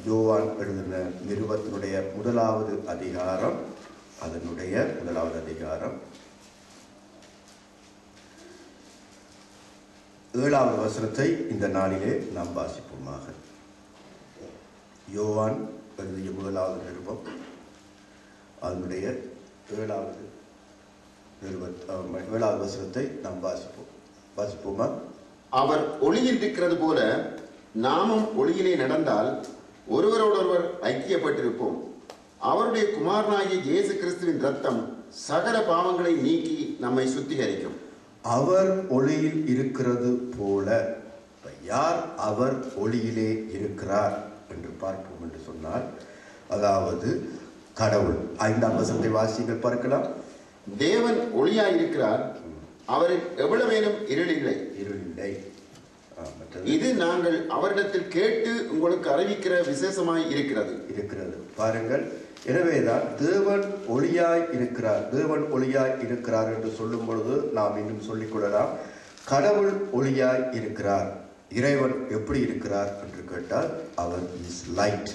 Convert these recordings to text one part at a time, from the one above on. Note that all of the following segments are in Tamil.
யோவான் எழுதின நிருபத்தினுடைய முதலாவது அதிகாரம் அதனுடைய முதலாவது அதிகாரம் ஏழாவது வசனத்தை இந்த நாளிலே நாம் வாசிப்போமாக யோவான் எழுதிய முதலாவது நிருபம் அதனுடைய ஏழாவது நிருப அஹ், ஏழாவது வசனத்தை நாம் வாசிப்போம் வாசிப்போமா அவர் ஒளியில் இருக்கிறது போல நாமும் ஒளியிலே நடந்தால் ஒருவரோடொருவர் ஐக்கியப்பட்டிருப்போம் அவருடைய குமாரனாகிய இயேசு கிறிஸ்துவின் ரத்தம் சகல பாவங்களை நீக்கி நம்மை சுத்திகரிக்கும் அவர் ஒளியில் இருக்கிறது போல இப்ப யார் அவர் ஒளியிலே இருக்கிறார் என்று பார்ப்போம் என்று சொன்னால் அதாவது கடவுள் ஐந்தாம் வசனத்தை வாசிங்கள் பார்க்கலாம் தேவன் ஒளியாய் இருக்கிறார் அவரில் எவ்வளவேனும் இருள் இல்லை இருள் இல்லை ஆ, மற்றது இது நாங்கள் அவரிடத்தில் கேட்டு உங்களுக்கு அறிவிக்கிற விசேஷமாய் இருக்கிறது இருக்கிறது பாருங்கள் எனவேதான் தேவன் ஒளியாய் இருக்கிறார் தேவன் ஒளியாய் இருக்கிறார் என்று சொல்லும் பொழுது நாம் இன்னும் சொல்லிக் கொள்ளலாம் கடவுள் ஒளியாய் இருக்கிறார் இறைவன் எப்படி இருக்கிறார் என்று கேட்டால் அவர் இஸ் லைட்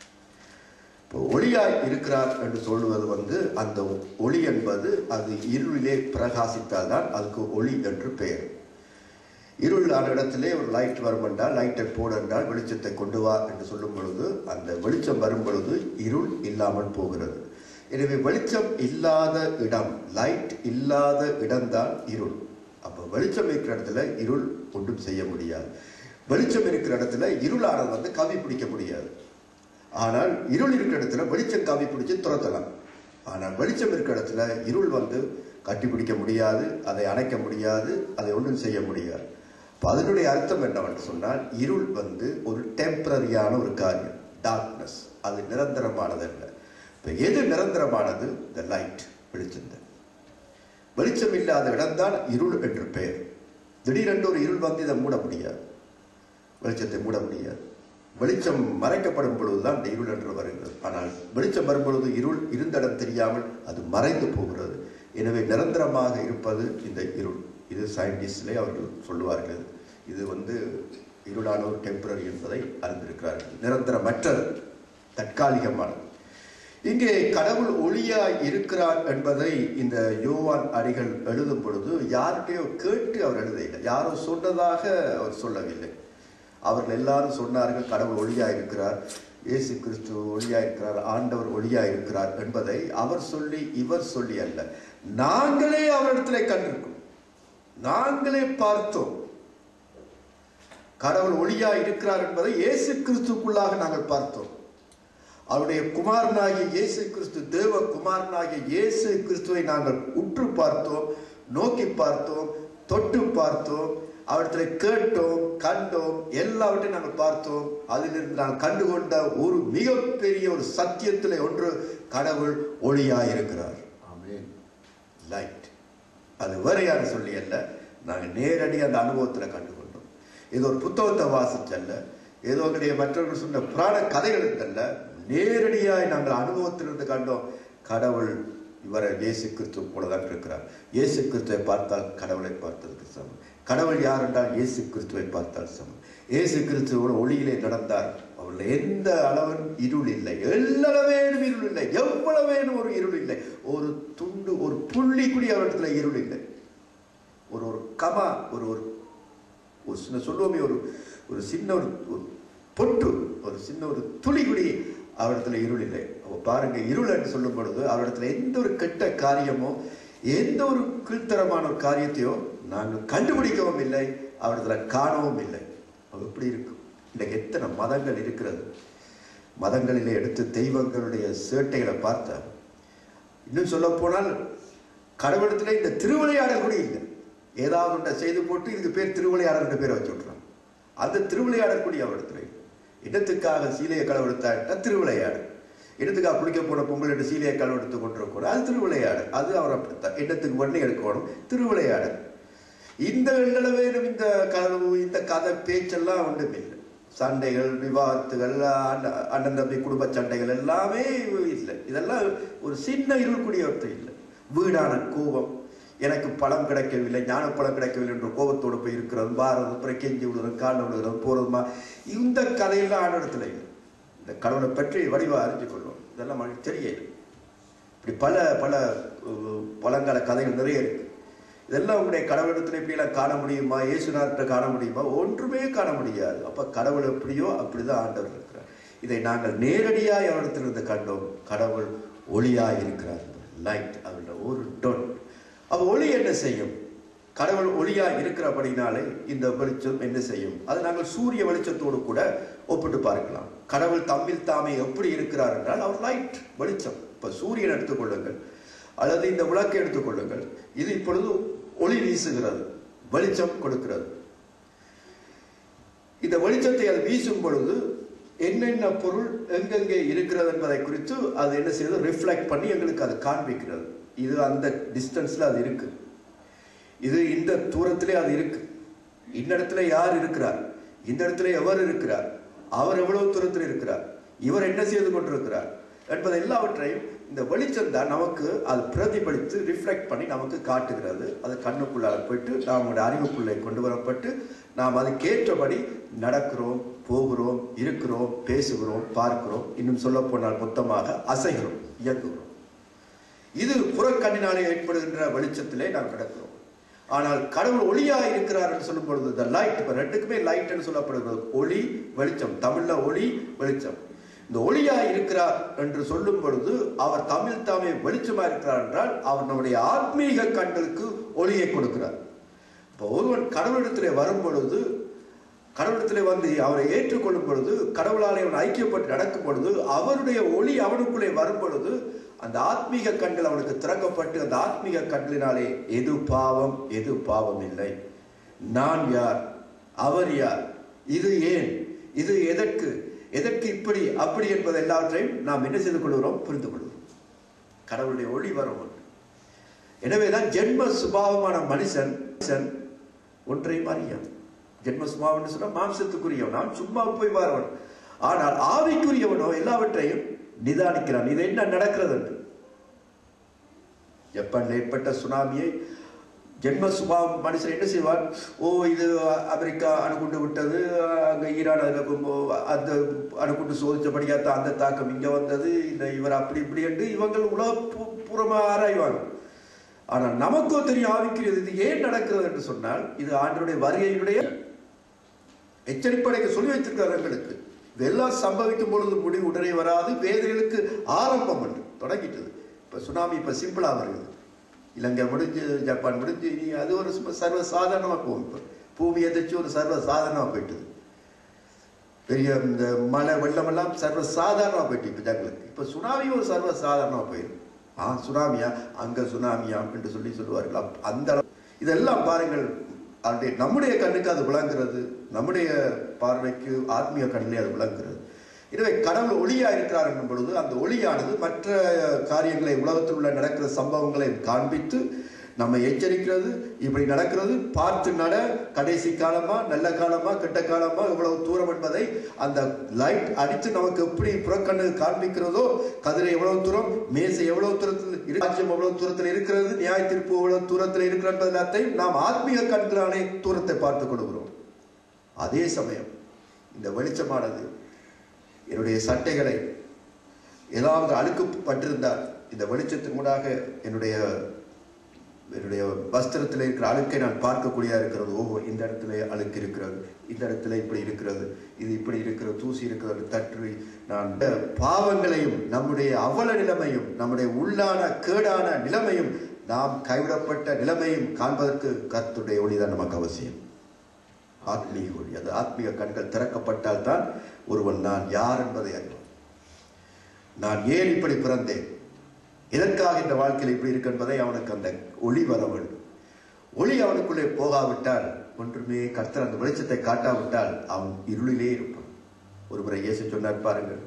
இப்போ ஒளியாய் இருக்கிறார் என்று சொல்லுவது வந்து அந்த ஒளி என்பது அது இருளிலே பிரகாசித்தால் தான் அதுக்கு ஒளி என்று பெயர் இருளான இடத்திலே ஒரு லைட் வரும் என்றால் லைட்டை போடு என்றால் வெளிச்சத்தை கொண்டு வா என்று சொல்லும் பொழுது அந்த வெளிச்சம் வரும் பொழுது இருள் இல்லாமல் போகிறது எனவே வெளிச்சம் இல்லாத இடம் லைட் இல்லாத இடம்தான் இருள் அப்போ வெளிச்சம் இருக்கிற இடத்துல இருள் ஒன்றும் செய்ய முடியாது வெளிச்சம் இருக்கிற இடத்துல இருளானது வந்து கவி பிடிக்க முடியாது ஆனால் இருள் இருக்கிற இடத்துல வெளிச்சம் காவி பிடிச்சு துரத்தலாம் ஆனால் வெளிச்சம் இருக்கிற இடத்துல இருள் வந்து கட்டிப்பிடிக்க முடியாது அதை அணைக்க முடியாது அதை ஒன்றும் செய்ய முடியாது அப்ப அதனுடைய அர்த்தம் என்னவென்று சொன்னால் இருள் வந்து ஒரு டெம்பரரியான ஒரு காரியம் டார்க்னஸ் அது நிரந்தரமானது அல்ல இப்போ எது நிரந்தரமானது த லைட் வெளிச்சம் வெளிச்சம் இல்லாத இடம்தான் இருள் என்று பெயர் திடீரென்று ஒரு இருள் வந்து இதை மூட முடியாது வெளிச்சத்தை மூட முடியாது வெளிச்சம் மறைக்கப்படும் பொழுதுதான் இந்த இருள் என்று வருகிறது ஆனால் வெளிச்சம் வரும் பொழுது இருள் இருந்த இடம் தெரியாமல் அது மறைந்து போகிறது எனவே நிரந்தரமாக இருப்பது இந்த இருள் இது சயின்டிஸ்ட்லே அவர்கள் சொல்லுவார்கள் இது வந்து இருளான ஒரு டெம்பரரி என்பதை அறிந்திருக்கிறார்கள் நிரந்தரமற்றது தற்காலிகமானது இங்கே கடவுள் ஒளியாய் இருக்கிறார் என்பதை இந்த யோவான் அடிகள் எழுதும் பொழுது யார்கிட்டயோ கேட்டு அவர் எழுதவில்லை யாரோ சொன்னதாக அவர் சொல்லவில்லை அவர்கள் எல்லாரும் சொன்னார்கள் கடவுள் ஒளியாய் இருக்கிறார் இயேசு கிறிஸ்து ஒளியாய் இருக்கிறார் ஆண்டவர் ஒளியாய் இருக்கிறார் என்பதை அவர் சொல்லி இவர் சொல்லி அல்ல நாங்களே அவரிடத்திலே கண்டிருக்கோம் நாங்களே பார்த்தோம் கடவுள் ஒளியாய் இருக்கிறார் என்பதை இயேசு கிறிஸ்துக்குள்ளாக நாங்கள் பார்த்தோம் அவருடைய குமாரனாகிய இயேசு கிறிஸ்து தேவ குமாரனாகிய இயேசு கிறிஸ்துவை நாங்கள் உற்று பார்த்தோம் நோக்கி பார்த்தோம் தொட்டு பார்த்தோம் அவற்றில கேட்டோம் கண்டோம் எல்லாவற்றையும் நாங்கள் பார்த்தோம் அதிலிருந்து நாங்கள் கண்டுகொண்ட ஒரு மிகப்பெரிய ஒரு சத்தியத்தில் ஒன்று கடவுள் ஒளியாய் இருக்கிறார் ஆமென் லைட் அது வேற யாரும் சொல்லி அல்ல நாங்கள் நேரடி அந்த அனுபவத்தில் கண்டுகொண்டோம் இது ஒரு புத்தகத்தை வாசிச்சல்ல ஏதோ கிடையாது மற்றவர்கள் சொன்ன புராண கதைகளுக்கு அல்ல நேரடியாய் நாங்கள் அனுபவத்திலிருந்து கண்டோம் கடவுள் இவரை இயேசு கிறிஸ்து போலதான் இருக்கிறார் இயேசு கிறிஸ்துவை பார்த்தால் கடவுளை பார்த்ததுக்கு சமம் கடவுள் யார் என்றால் இயேசு கிறிஸ்துவை பார்த்தால் சமம் இயேசு கிறிஸ்துவோட ஒளியிலே நடந்தார் அவர்கள் எந்த அளவன் இருள் இல்லை எல்லளவேனும் இருள் இல்லை எவ்வளவேனும் ஒரு இருள் இல்லை ஒரு துண்டு ஒரு புள்ளி கூடி அவரிடத்துல இருள் இல்லை ஒரு ஒரு கமா ஒரு ஒரு ஒரு சின்ன சொல்லுவோமே ஒரு ஒரு சின்ன ஒரு ஒரு பொட்டு ஒரு சின்ன ஒரு துளி குடி அவரிடத்துல இருள் இல்லை அப்ப பாருங்க இருள் என்று சொல்லும் பொழுது அவரிடத்துல எந்த ஒரு கெட்ட காரியமோ எந்த ஒரு கீழ்த்தரமான ஒரு காரியத்தையோ நாங்கள் கண்டுபிடிக்கவும் இல்லை அவரிடத்துல காணவும் இல்லை அது எப்படி இருக்கும் இன்றைக்கு எத்தனை மதங்கள் இருக்கிறது மதங்களிலே எடுத்து தெய்வங்களுடைய சேட்டைகளை பார்த்தா இன்னும் சொல்ல போனால் கடவுளத்துல இந்த திருவிளையாடல் கூட இல்லை ஏதாவது ஒன்றை செய்து போட்டு இதுக்கு பேர் திருவிளையாடல் பேரை வச்சு விட்றான் அந்த திருவிளையாடல் கூட அவரிடத்துல இல்லை இடத்துக்காக சீலையை களவெடுத்தா திருவிளையாடல் இடத்துக்காக குளிக்க போன பொங்கல் என்று சீலையை களவெடுத்து கொண்டிருக்கணும் அது திருவிளையாடல் அது அவர் அப்படித்தான் இடத்துக்கு பண்ணி எடுக்கணும் திருவிளையாடல் இந்த எண்ணளவேனும் இந்த கனவு இந்த கதை பேச்செல்லாம் ஒன்றும் இல்லை சண்டைகள் விவாதத்துகள் அண்ண- அண்ணன் தம்பி குடும்ப சண்டைகள் எல்லாமே இல்லை இதெல்லாம் ஒரு சின்ன இருள்குடியவற்றை இல்லை வீணான கோபம் எனக்கு பழம் கிடைக்கவில்லை ஞான பழம் கிடைக்கவில்லை என்ற கோபத்தோடு போய் இருக்கிறது பாரதம் அப்புறம் கெஞ்சி விடுறது காலில் விடுறது போறதுமா இந்த கதையெல்லாம் ஆண்டடத்துல இல்லை இந்த கடவுளை பற்றி வடிவாக அறிஞ்சு கொள்ளும் இதெல்லாம் அவனுக்கு தெரியல இப்படி பல பல அஹ், பழங்கால கதைகள் நிறைய இருக்கு இதெல்லாம் உங்களுடைய கடவுளிடத்துல இப்படியெல்லாம் காண முடியுமா இயேசுநாதத்தை காண முடியுமா ஒன்றுமே காண முடியாது அப்ப கடவுள் எப்படியோ அப்படிதான் ஆண்டவர் இருக்கிறார் இதை நாங்கள் நேரடியாக அவரிடத்திலிருந்து கண்டோம் கடவுள் ஒளியாய் இருக்கிறார் லைட் அவருடைய ஒரு டொட் அப்ப ஒளி என்ன செய்யும் கடவுள் ஒளியா இருக்கிறபடினாலே இந்த வெளிச்சம் என்ன செய்யும் அது நாங்கள் சூரிய வெளிச்சத்தோடு கூட ஒப்பிட்டு பார்க்கலாம் கடவுள் தம்மில் தாமே எப்படி இருக்கிறார் என்றால் அவர் லைட் வெளிச்சம் இப்ப சூரியன் எடுத்துக்கொள்ளுங்கள் அல்லது இந்த விளக்கை எடுத்துக்கொள்ளுங்கள் இது இப்பொழுது ஒளி வீசுகிறது வெளிச்சம் கொடுக்கிறது இந்த வெளிச்சத்தை அது வீசும் பொழுது என்னென்ன பொருள் எங்கெங்கே இருக்கிறது என்பதை குறித்து அது என்ன செய்யுது ரிஃப்ளெக்ட் பண்ணி எங்களுக்கு அது காண்பிக்கிறது இது அந்த டிஸ்டன்ஸ்ல அது இருக்கு இது இந்த தூரத்திலே அது இருக்கு இந்த இடத்துல யார் இருக்கிறார் இந்த இடத்துல எவர் இருக்கிறார் அவர் எவ்வளவு தூரத்தில் இருக்கிறார் இவர் என்ன செய்து கொண்டிருக்கிறார் என்பது எல்லாவற்றையும் இந்த வெளிச்சம் தான் நமக்கு அது பிரதிபலித்து ரிஃப்ளெக்ட் பண்ணி நமக்கு காட்டுகிறது அது கண்ணுக்குள்ளால போயிட்டு நம்முடைய அறிவுக்குள்ளே கொண்டு வரப்பட்டு நாம் அதுக்கேற்றபடி நடக்கிறோம் போகிறோம் இருக்கிறோம் பேசுகிறோம் பார்க்கிறோம் இன்னும் சொல்ல போனால் மொத்தமாக அசைகிறோம் இயங்குகிறோம் இது புறக்கண்ணினாலே ஏற்படுகின்ற வெளிச்சத்திலே நாம் கிடக்கிறோம் ஆனால் கடவுள் ஒளியா இருக்கிறார் என்று சொல்லும் பொழுது இந்த லைட் இப்ப ரெண்டுக்குமே லைட் என்று சொல்லப்படுகிறது ஒளி வெளிச்சம் தமிழ்ல ஒளி வெளிச்சம் இந்த ஒளியா இருக்கிறார் என்று சொல்லும் பொழுது அவர் தமிழ் தாமே வெளிச்சமா இருக்கிறார் என்றால் அவர் நம்முடைய ஆத்மீக கண்களுக்கு ஒளியை கொடுக்கிறார் இப்போ ஒருவன் கடவுளிடத்திலே வரும் பொழுது கடவுளிடத்திலே வந்து அவரை ஏற்றுக்கொள்ளும் பொழுது கடவுளாலே அவன் ஐக்கியப்பட்டு நடக்கும் பொழுது அவருடைய ஒளி அவனுக்குள்ளே வரும் பொழுது அந்த ஆத்மீக கண்கள் அவனுக்கு திறக்கப்பட்டு அந்த ஆத்மீக கண்களினாலே எது பாவம் எது பாவம் இல்லை நான் யார் அவர் யார் இது ஏன் இது எதற்கு எதற்கு இப்படி அப்படி என்பது எல்லாவற்றையும் நாம் என்ன செய்து கொள்கிறோம் புரிந்து கொள்கிறோம் கடவுளுடைய ஒளி வரும் ஒன்று எனவேதான் ஜென்ம சுபாவமான மனுஷன் மனுஷன் ஒன்றையும் அறியான் ஜென்ம சுபாவம்னு சொன்னா மாம்சத்துக்குரியவன் அவன் சும்மா போய் வரவன் ஆனால் ஆவிக்குரியவனோ எல்லாவற்றையும் நிதானிக்கிறான் இது என்ன நடக்கிறது என்று ஜப்பான்ல ஏற்பட்ட சுனாமியை ஜென்ம சுபாவம் மனுஷன் என்ன செய்வான் ஓ இது அமெரிக்கா அணுகுண்டு விட்டது அங்க ஈரான் அதுல கு- அந்த அணுகுண்டு சோதிச்சபடியா தான் அந்த தாக்கம் இங்க வந்தது இந்த இவர் அப்படி இப்படி என்று இவங்கள் உலக பு- பூரமா ஆராய்வாங்க ஆனால் நமக்கோ தெரியும் ஆவிக்கிறது இது ஏன் நடக்கிறது என்று சொன்னால் இது ஆண்டருடைய வருகையினுடைய எச்சரிப்படைக்கு சொல்லி வைத்திருக்கிறார் எங்களுக்கு இதெல்லாம் சம்பவிக்கும் பொழுது முடிவு உடனே வராது வேதனைகளுக்கு ஆரம்பம் என்று தொடங்கிட்டது இப்ப சுனாமி இப்ப சிம்பிளா வருது இலங்கை முடிஞ்சு ஜப்பான் முடிஞ்சு இனி அது ஒரு சும்மா சர்வ சாதாரணமா போகும் இப்ப பூமி எதிர்த்து ஒரு சர்வ சாதாரணமா போயிட்டுது பெரிய இந்த மழை வெள்ளமெல்லாம் சர்வ சாதாரணமா போயிட்டு இப்ப ஜங்களுக்கு இப்ப சுனாமி ஒரு சர்வ சாதாரணமா போயிடும் ஆ சுனாமியா அங்க சுனாமியா என்று சொல்லி சொல்லுவார்கள் அப்ப அந்த அளவு- இதெல்லாம் பாருங்கள் அவருடைய நம்முடைய கண்ணுக்கு அது விளங்குறது நம்முடைய பார்வைக்கு ஆத்மீக கண்ணிலே அது விளங்குகிறது எனவே கடவுள் ஒளியா இருக்கிறார் என்னும் பொழுது அந்த ஒளியானது மற்ற காரியங்களை உலகத்தில் உள்ள நடக்கிற சம்பவங்களை காண்பித்து நம்மை எச்சரிக்கிறது இப்படி நடக்கிறது பார்த்து நட கடைசி காலமா நல்ல காலமா கெட்ட காலமா எவ்வளவு தூரம் என்பதை அந்த லைட் அடித்து நமக்கு எப்படி புறக்கண்ணு காண்பிக்கிறதோ கதிரை எவ்வளவு தூரம் மேசை எவ்வளவு தூரத்தில் இரு- ராஜ்யம் எவ்வளவு தூரத்தில் இருக்கிறது நியாய தீர்ப்பு எவ்வளவு தூரத்தில் இருக்கிறது என்பது எல்லாத்தையும் நாம் ஆத்மீக கண்களாலே தூரத்தை பார்த்து கொள்கிறோம் அதே சமயம் இந்த வெளிச்சமானது என்னுடைய சட்டைகளை ஏதாவது அழுக்கப்பட்டிருந்தால் இந்த வெளிச்சத்தின் ஊடாக என்னுடைய என்னுடைய வஸ்திரத்தில் இருக்கிற அழுக்கை நான் பார்க்கக்கூடியதா இருக்கிறது ஓ இந்த இடத்துல அழுக்கு இருக்கிறது இந்த இடத்துல இப்படி இருக்கிறது இது இப்படி இருக்கிறது தூசி இருக்கிறது தற்றி நான் இந்த பாவங்களையும் நம்முடைய அவல நிலைமையும் நம்முடைய உள்ளான கேடான நிலைமையும் நாம் கைவிடப்பட்ட நிலைமையும் காண்பதற்கு கர்த்தருடைய ஒளிதான் நமக்கு அவசியம் ஆத்மீக ஒளி அது ஆத்மீக கண்கள் திறக்கப்பட்டால் தான் ஒருவன் நான் யார் என்பதை அறிவான் நான் ஏன் இப்படி பிறந்தேன் எதற்காக இந்த வாழ்க்கையில் இப்படி இருக்கு என்பதை அவனுக்கு அந்த ஒளி வர வேண்டும் ஒளி அவனுக்குள்ளே போகாவிட்டால் ஒன்றுமே கர்த்தர் அந்த வெளிச்சத்தை காட்டாவிட்டால் அவன் இருளிலே இருப்பான் ஒருமுறை இயேசு சொன்னார் பாருங்கள்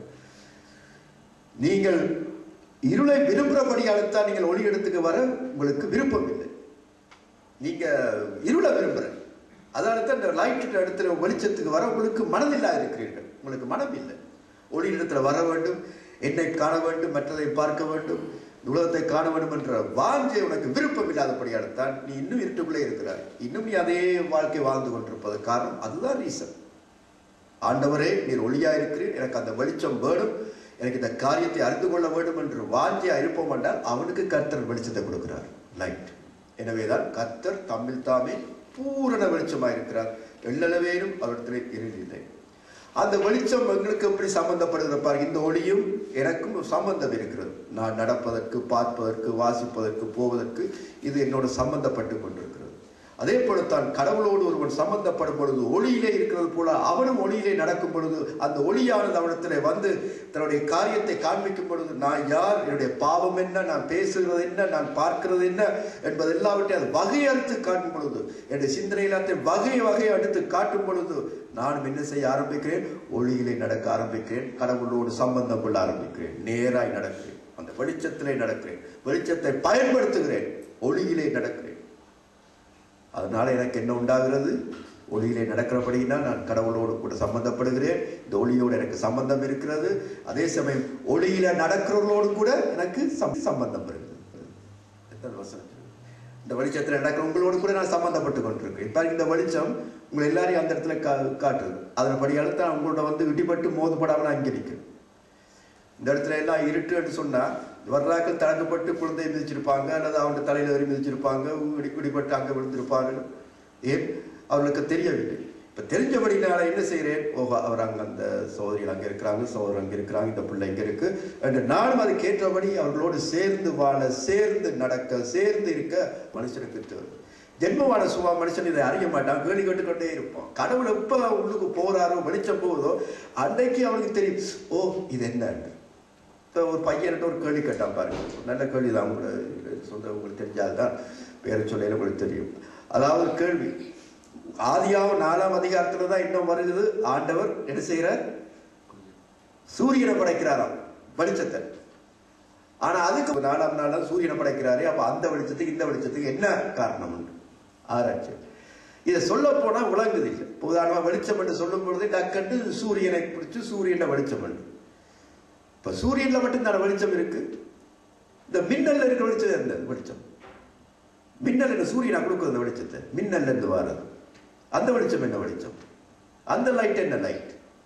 நீங்கள் இருளை விரும்புகிறபடியால்தான் நீங்கள் ஒளி இடத்துக்கு வர உங்களுக்கு விருப்பம் இல்லை நீங்க இருளை விரும்புற அதனால தான் இந்த லைட் இடத்துல வெளிச்சத்துக்கு வர உங்களுக்கு மனதில்லா இருக்கிறீர்கள் உங்களுக்கு மனம் இல்லை ஒளி இடத்துல வர வேண்டும் என்னை காண வேண்டும் மற்றதை பார்க்க வேண்டும் இந்த உலகத்தை காண வேண்டும் என்ற வாஞ்சை உனக்கு விருப்பம் இல்லாதபடியால் தான் நீ இன்னும் இருட்டுக்குள்ளே இருக்கிறாய் இன்னும் நீ அதே வாழ்க்கை வாழ்ந்து கொண்டிருப்பது காரணம் அதுதான் ரீசன் ஆண்டவரே நீர் ஒளியா இருக்கிறீர் எனக்கு அந்த வெளிச்சம் வேணும் எனக்கு இந்த காரியத்தை அறிந்து கொள்ள வேண்டும் என்று வாஞ்சியா இருப்போம் என்றால் அவனுக்கு கர்த்தர் வெளிச்சத்தை கொடுக்கிறார் லைட் எனவேதான் கர்த்தர் தம்மில் தாமே பூரண வெளிச்சமாக இருக்கிறார் எள்ளளவேனும் அவரிடத்தில் இருளில்லை அந்த வெளிச்சம் எங்களுக்கு எப்படி சம்பந்தப்படுகிற பாருங்க இந்த ஒளியும் எனக்கும் ஒரு சம்பந்தம் இருக்கிறது நான் நடப்பதற்கு பார்ப்பதற்கு வாசிப்பதற்கு போவதற்கு இது என்னோட சம்பந்தப்பட்டு கொண்டிருக்கிறது அதே போலத்தான் கடவுளோடு ஒருவன் சம்பந்தப்படும் பொழுது ஒளியிலே இருக்கிறது போல அவனும் ஒளியிலே நடக்கும் பொழுது அந்த ஒளியானது அவனிடத்திலே வந்து தன்னுடைய காரியத்தை காண்பிக்கும் பொழுது நான் யார் என்னுடைய பாவம் என்ன நான் பேசுகிறது என்ன நான் பார்க்கிறது என்ன என்பது எல்லாவற்றையும் அது வகையறுத்து காட்டும் பொழுது என்னுடைய சிந்தனை எல்லாத்தையும் வகை வகை அடுத்து காட்டும் பொழுது நானும் என்ன செய்ய ஆரம்பிக்கிறேன் ஒளியிலே நடக்க ஆரம்பிக்கிறேன் கடவுளோடு சம்பந்தம் கொள்ள ஆரம்பிக்கிறேன் நேராய் நடக்கிறேன் அந்த வெளிச்சத்திலே நடக்கிறேன் வெளிச்சத்தை பயன்படுத்துகிறேன் ஒளியிலே நடக்கிறேன் அதனால எனக்கு என்ன உண்டாகிறது ஒளியிலே நடக்கிறபடினா நான் கடவுளோடு கூட சம்பந்தப்படுகிறேன் இந்த ஒளியோடு எனக்கு சம்பந்தம் இருக்கிறது அதே சமயம் ஒளியில நடக்கிறவர்களோடு கூட எனக்கு சம்- சம்பந்தம் இருக்குது எத்தனை வசனம் இந்த வெளிச்சத்தில் நடக்கிற உங்களோடு கூட நான் சம்பந்தப்பட்டு கொண்டிருக்கேன் இப்போ இந்த வெளிச்சம் உங்களை எல்லாரையும் அந்த இடத்துல கா காட்டுது அதன் படியால் தான் உங்களோட வந்து இடிபட்டு மோதுபடாமல் நான் இங்கே நிற்கிறேன் இந்த இடத்துல எல்லாம் இருட்டுன்னு சொன்னா வர்றாக்கள் தடங்கப்பட்டு குழந்தை மிதிச்சிருப்பாங்க அல்லது அவங்க தலையில ஏறி மிதிச்சிருப்பாங்க இடி இடிபட்டு அங்க விழுந்திருப்பாங்க ஏன் அவர்களுக்கு தெரியவில்லை இப்ப தெரிஞ்சபடினால என்ன செய்கிறேன் ஓஹோ அவர் அங்க அந்த சோதரிகள் அங்க இருக்கிறாங்க சோதரர் அங்க இருக்கிறாங்க இந்த பிள்ளை இங்க இருக்கு என்று நானும் அதுக்கு ஏற்றபடி அவர்களோடு சேர்ந்து வாழ சேர்ந்து நடக்க சேர்ந்து இருக்க மனுஷனுக்கு தேவை ஜென்மமான சுவா மனுஷன் இதை அறிய மாட்டான் கேள்வி கேட்டுக்கொண்டே இருப்பான் கடவுள் எப்ப உள்ளுக்கு போறாரோ வெளிச்சம் போகுதோ அன்னைக்கு அவனுக்கு தெரியும் ஓ இது என்னன்னு இப்போ ஒரு பையன்கிட்ட ஒரு கேள்வி கேட்டான் பாருங்க நல்ல கேள்வி தான் உங்களுக்கு சொந்த உங்களுக்கு தெரிஞ்சால்தான் பேரை சொல்லையில உங்களுக்கு தெரியும் அதாவது ஒரு கேள்வி ஆதியாவும் நாலாம் அதிகாரத்துல தான் இன்னும் வருகிறது ஆண்டவர் என்ன செய்கிறார் சூரியனை படைக்கிறாராம் வெளிச்சத்தை ஆனா அதுக்கு நாலாம் நாள் தான் சூரியனை படைக்கிறாரே அப்ப அந்த வெளிச்சத்துக்கு இந்த வெளிச்சத்துக்கு என்ன காரணம் உண்டு ஆராய்ச்சி இதை சொல்ல போனா விளங்குது இல்லை இப்போ உதாரணமா வெளிச்சம் என்று சொல்லும் பொழுது டக்கட்டு சூரியனை பிடிச்சு சூரியனை வெளிச்சம் என்று இப்ப சூரியன்ல மட்டும் வெளிச்சம் இருக்கு இந்த மின்னல்ல இருக்கிற வெளிச்சம் எந்த வெளிச்சம் மின்னல் என்ன சூரியனா கொடுக்குறது அந்த வெளிச்சத்தை மின்னல்ல இருந்து வாரது அந்த வெளிச்சம் என்ன வெளிச்சம் அந்த லைட் என்ன லைட்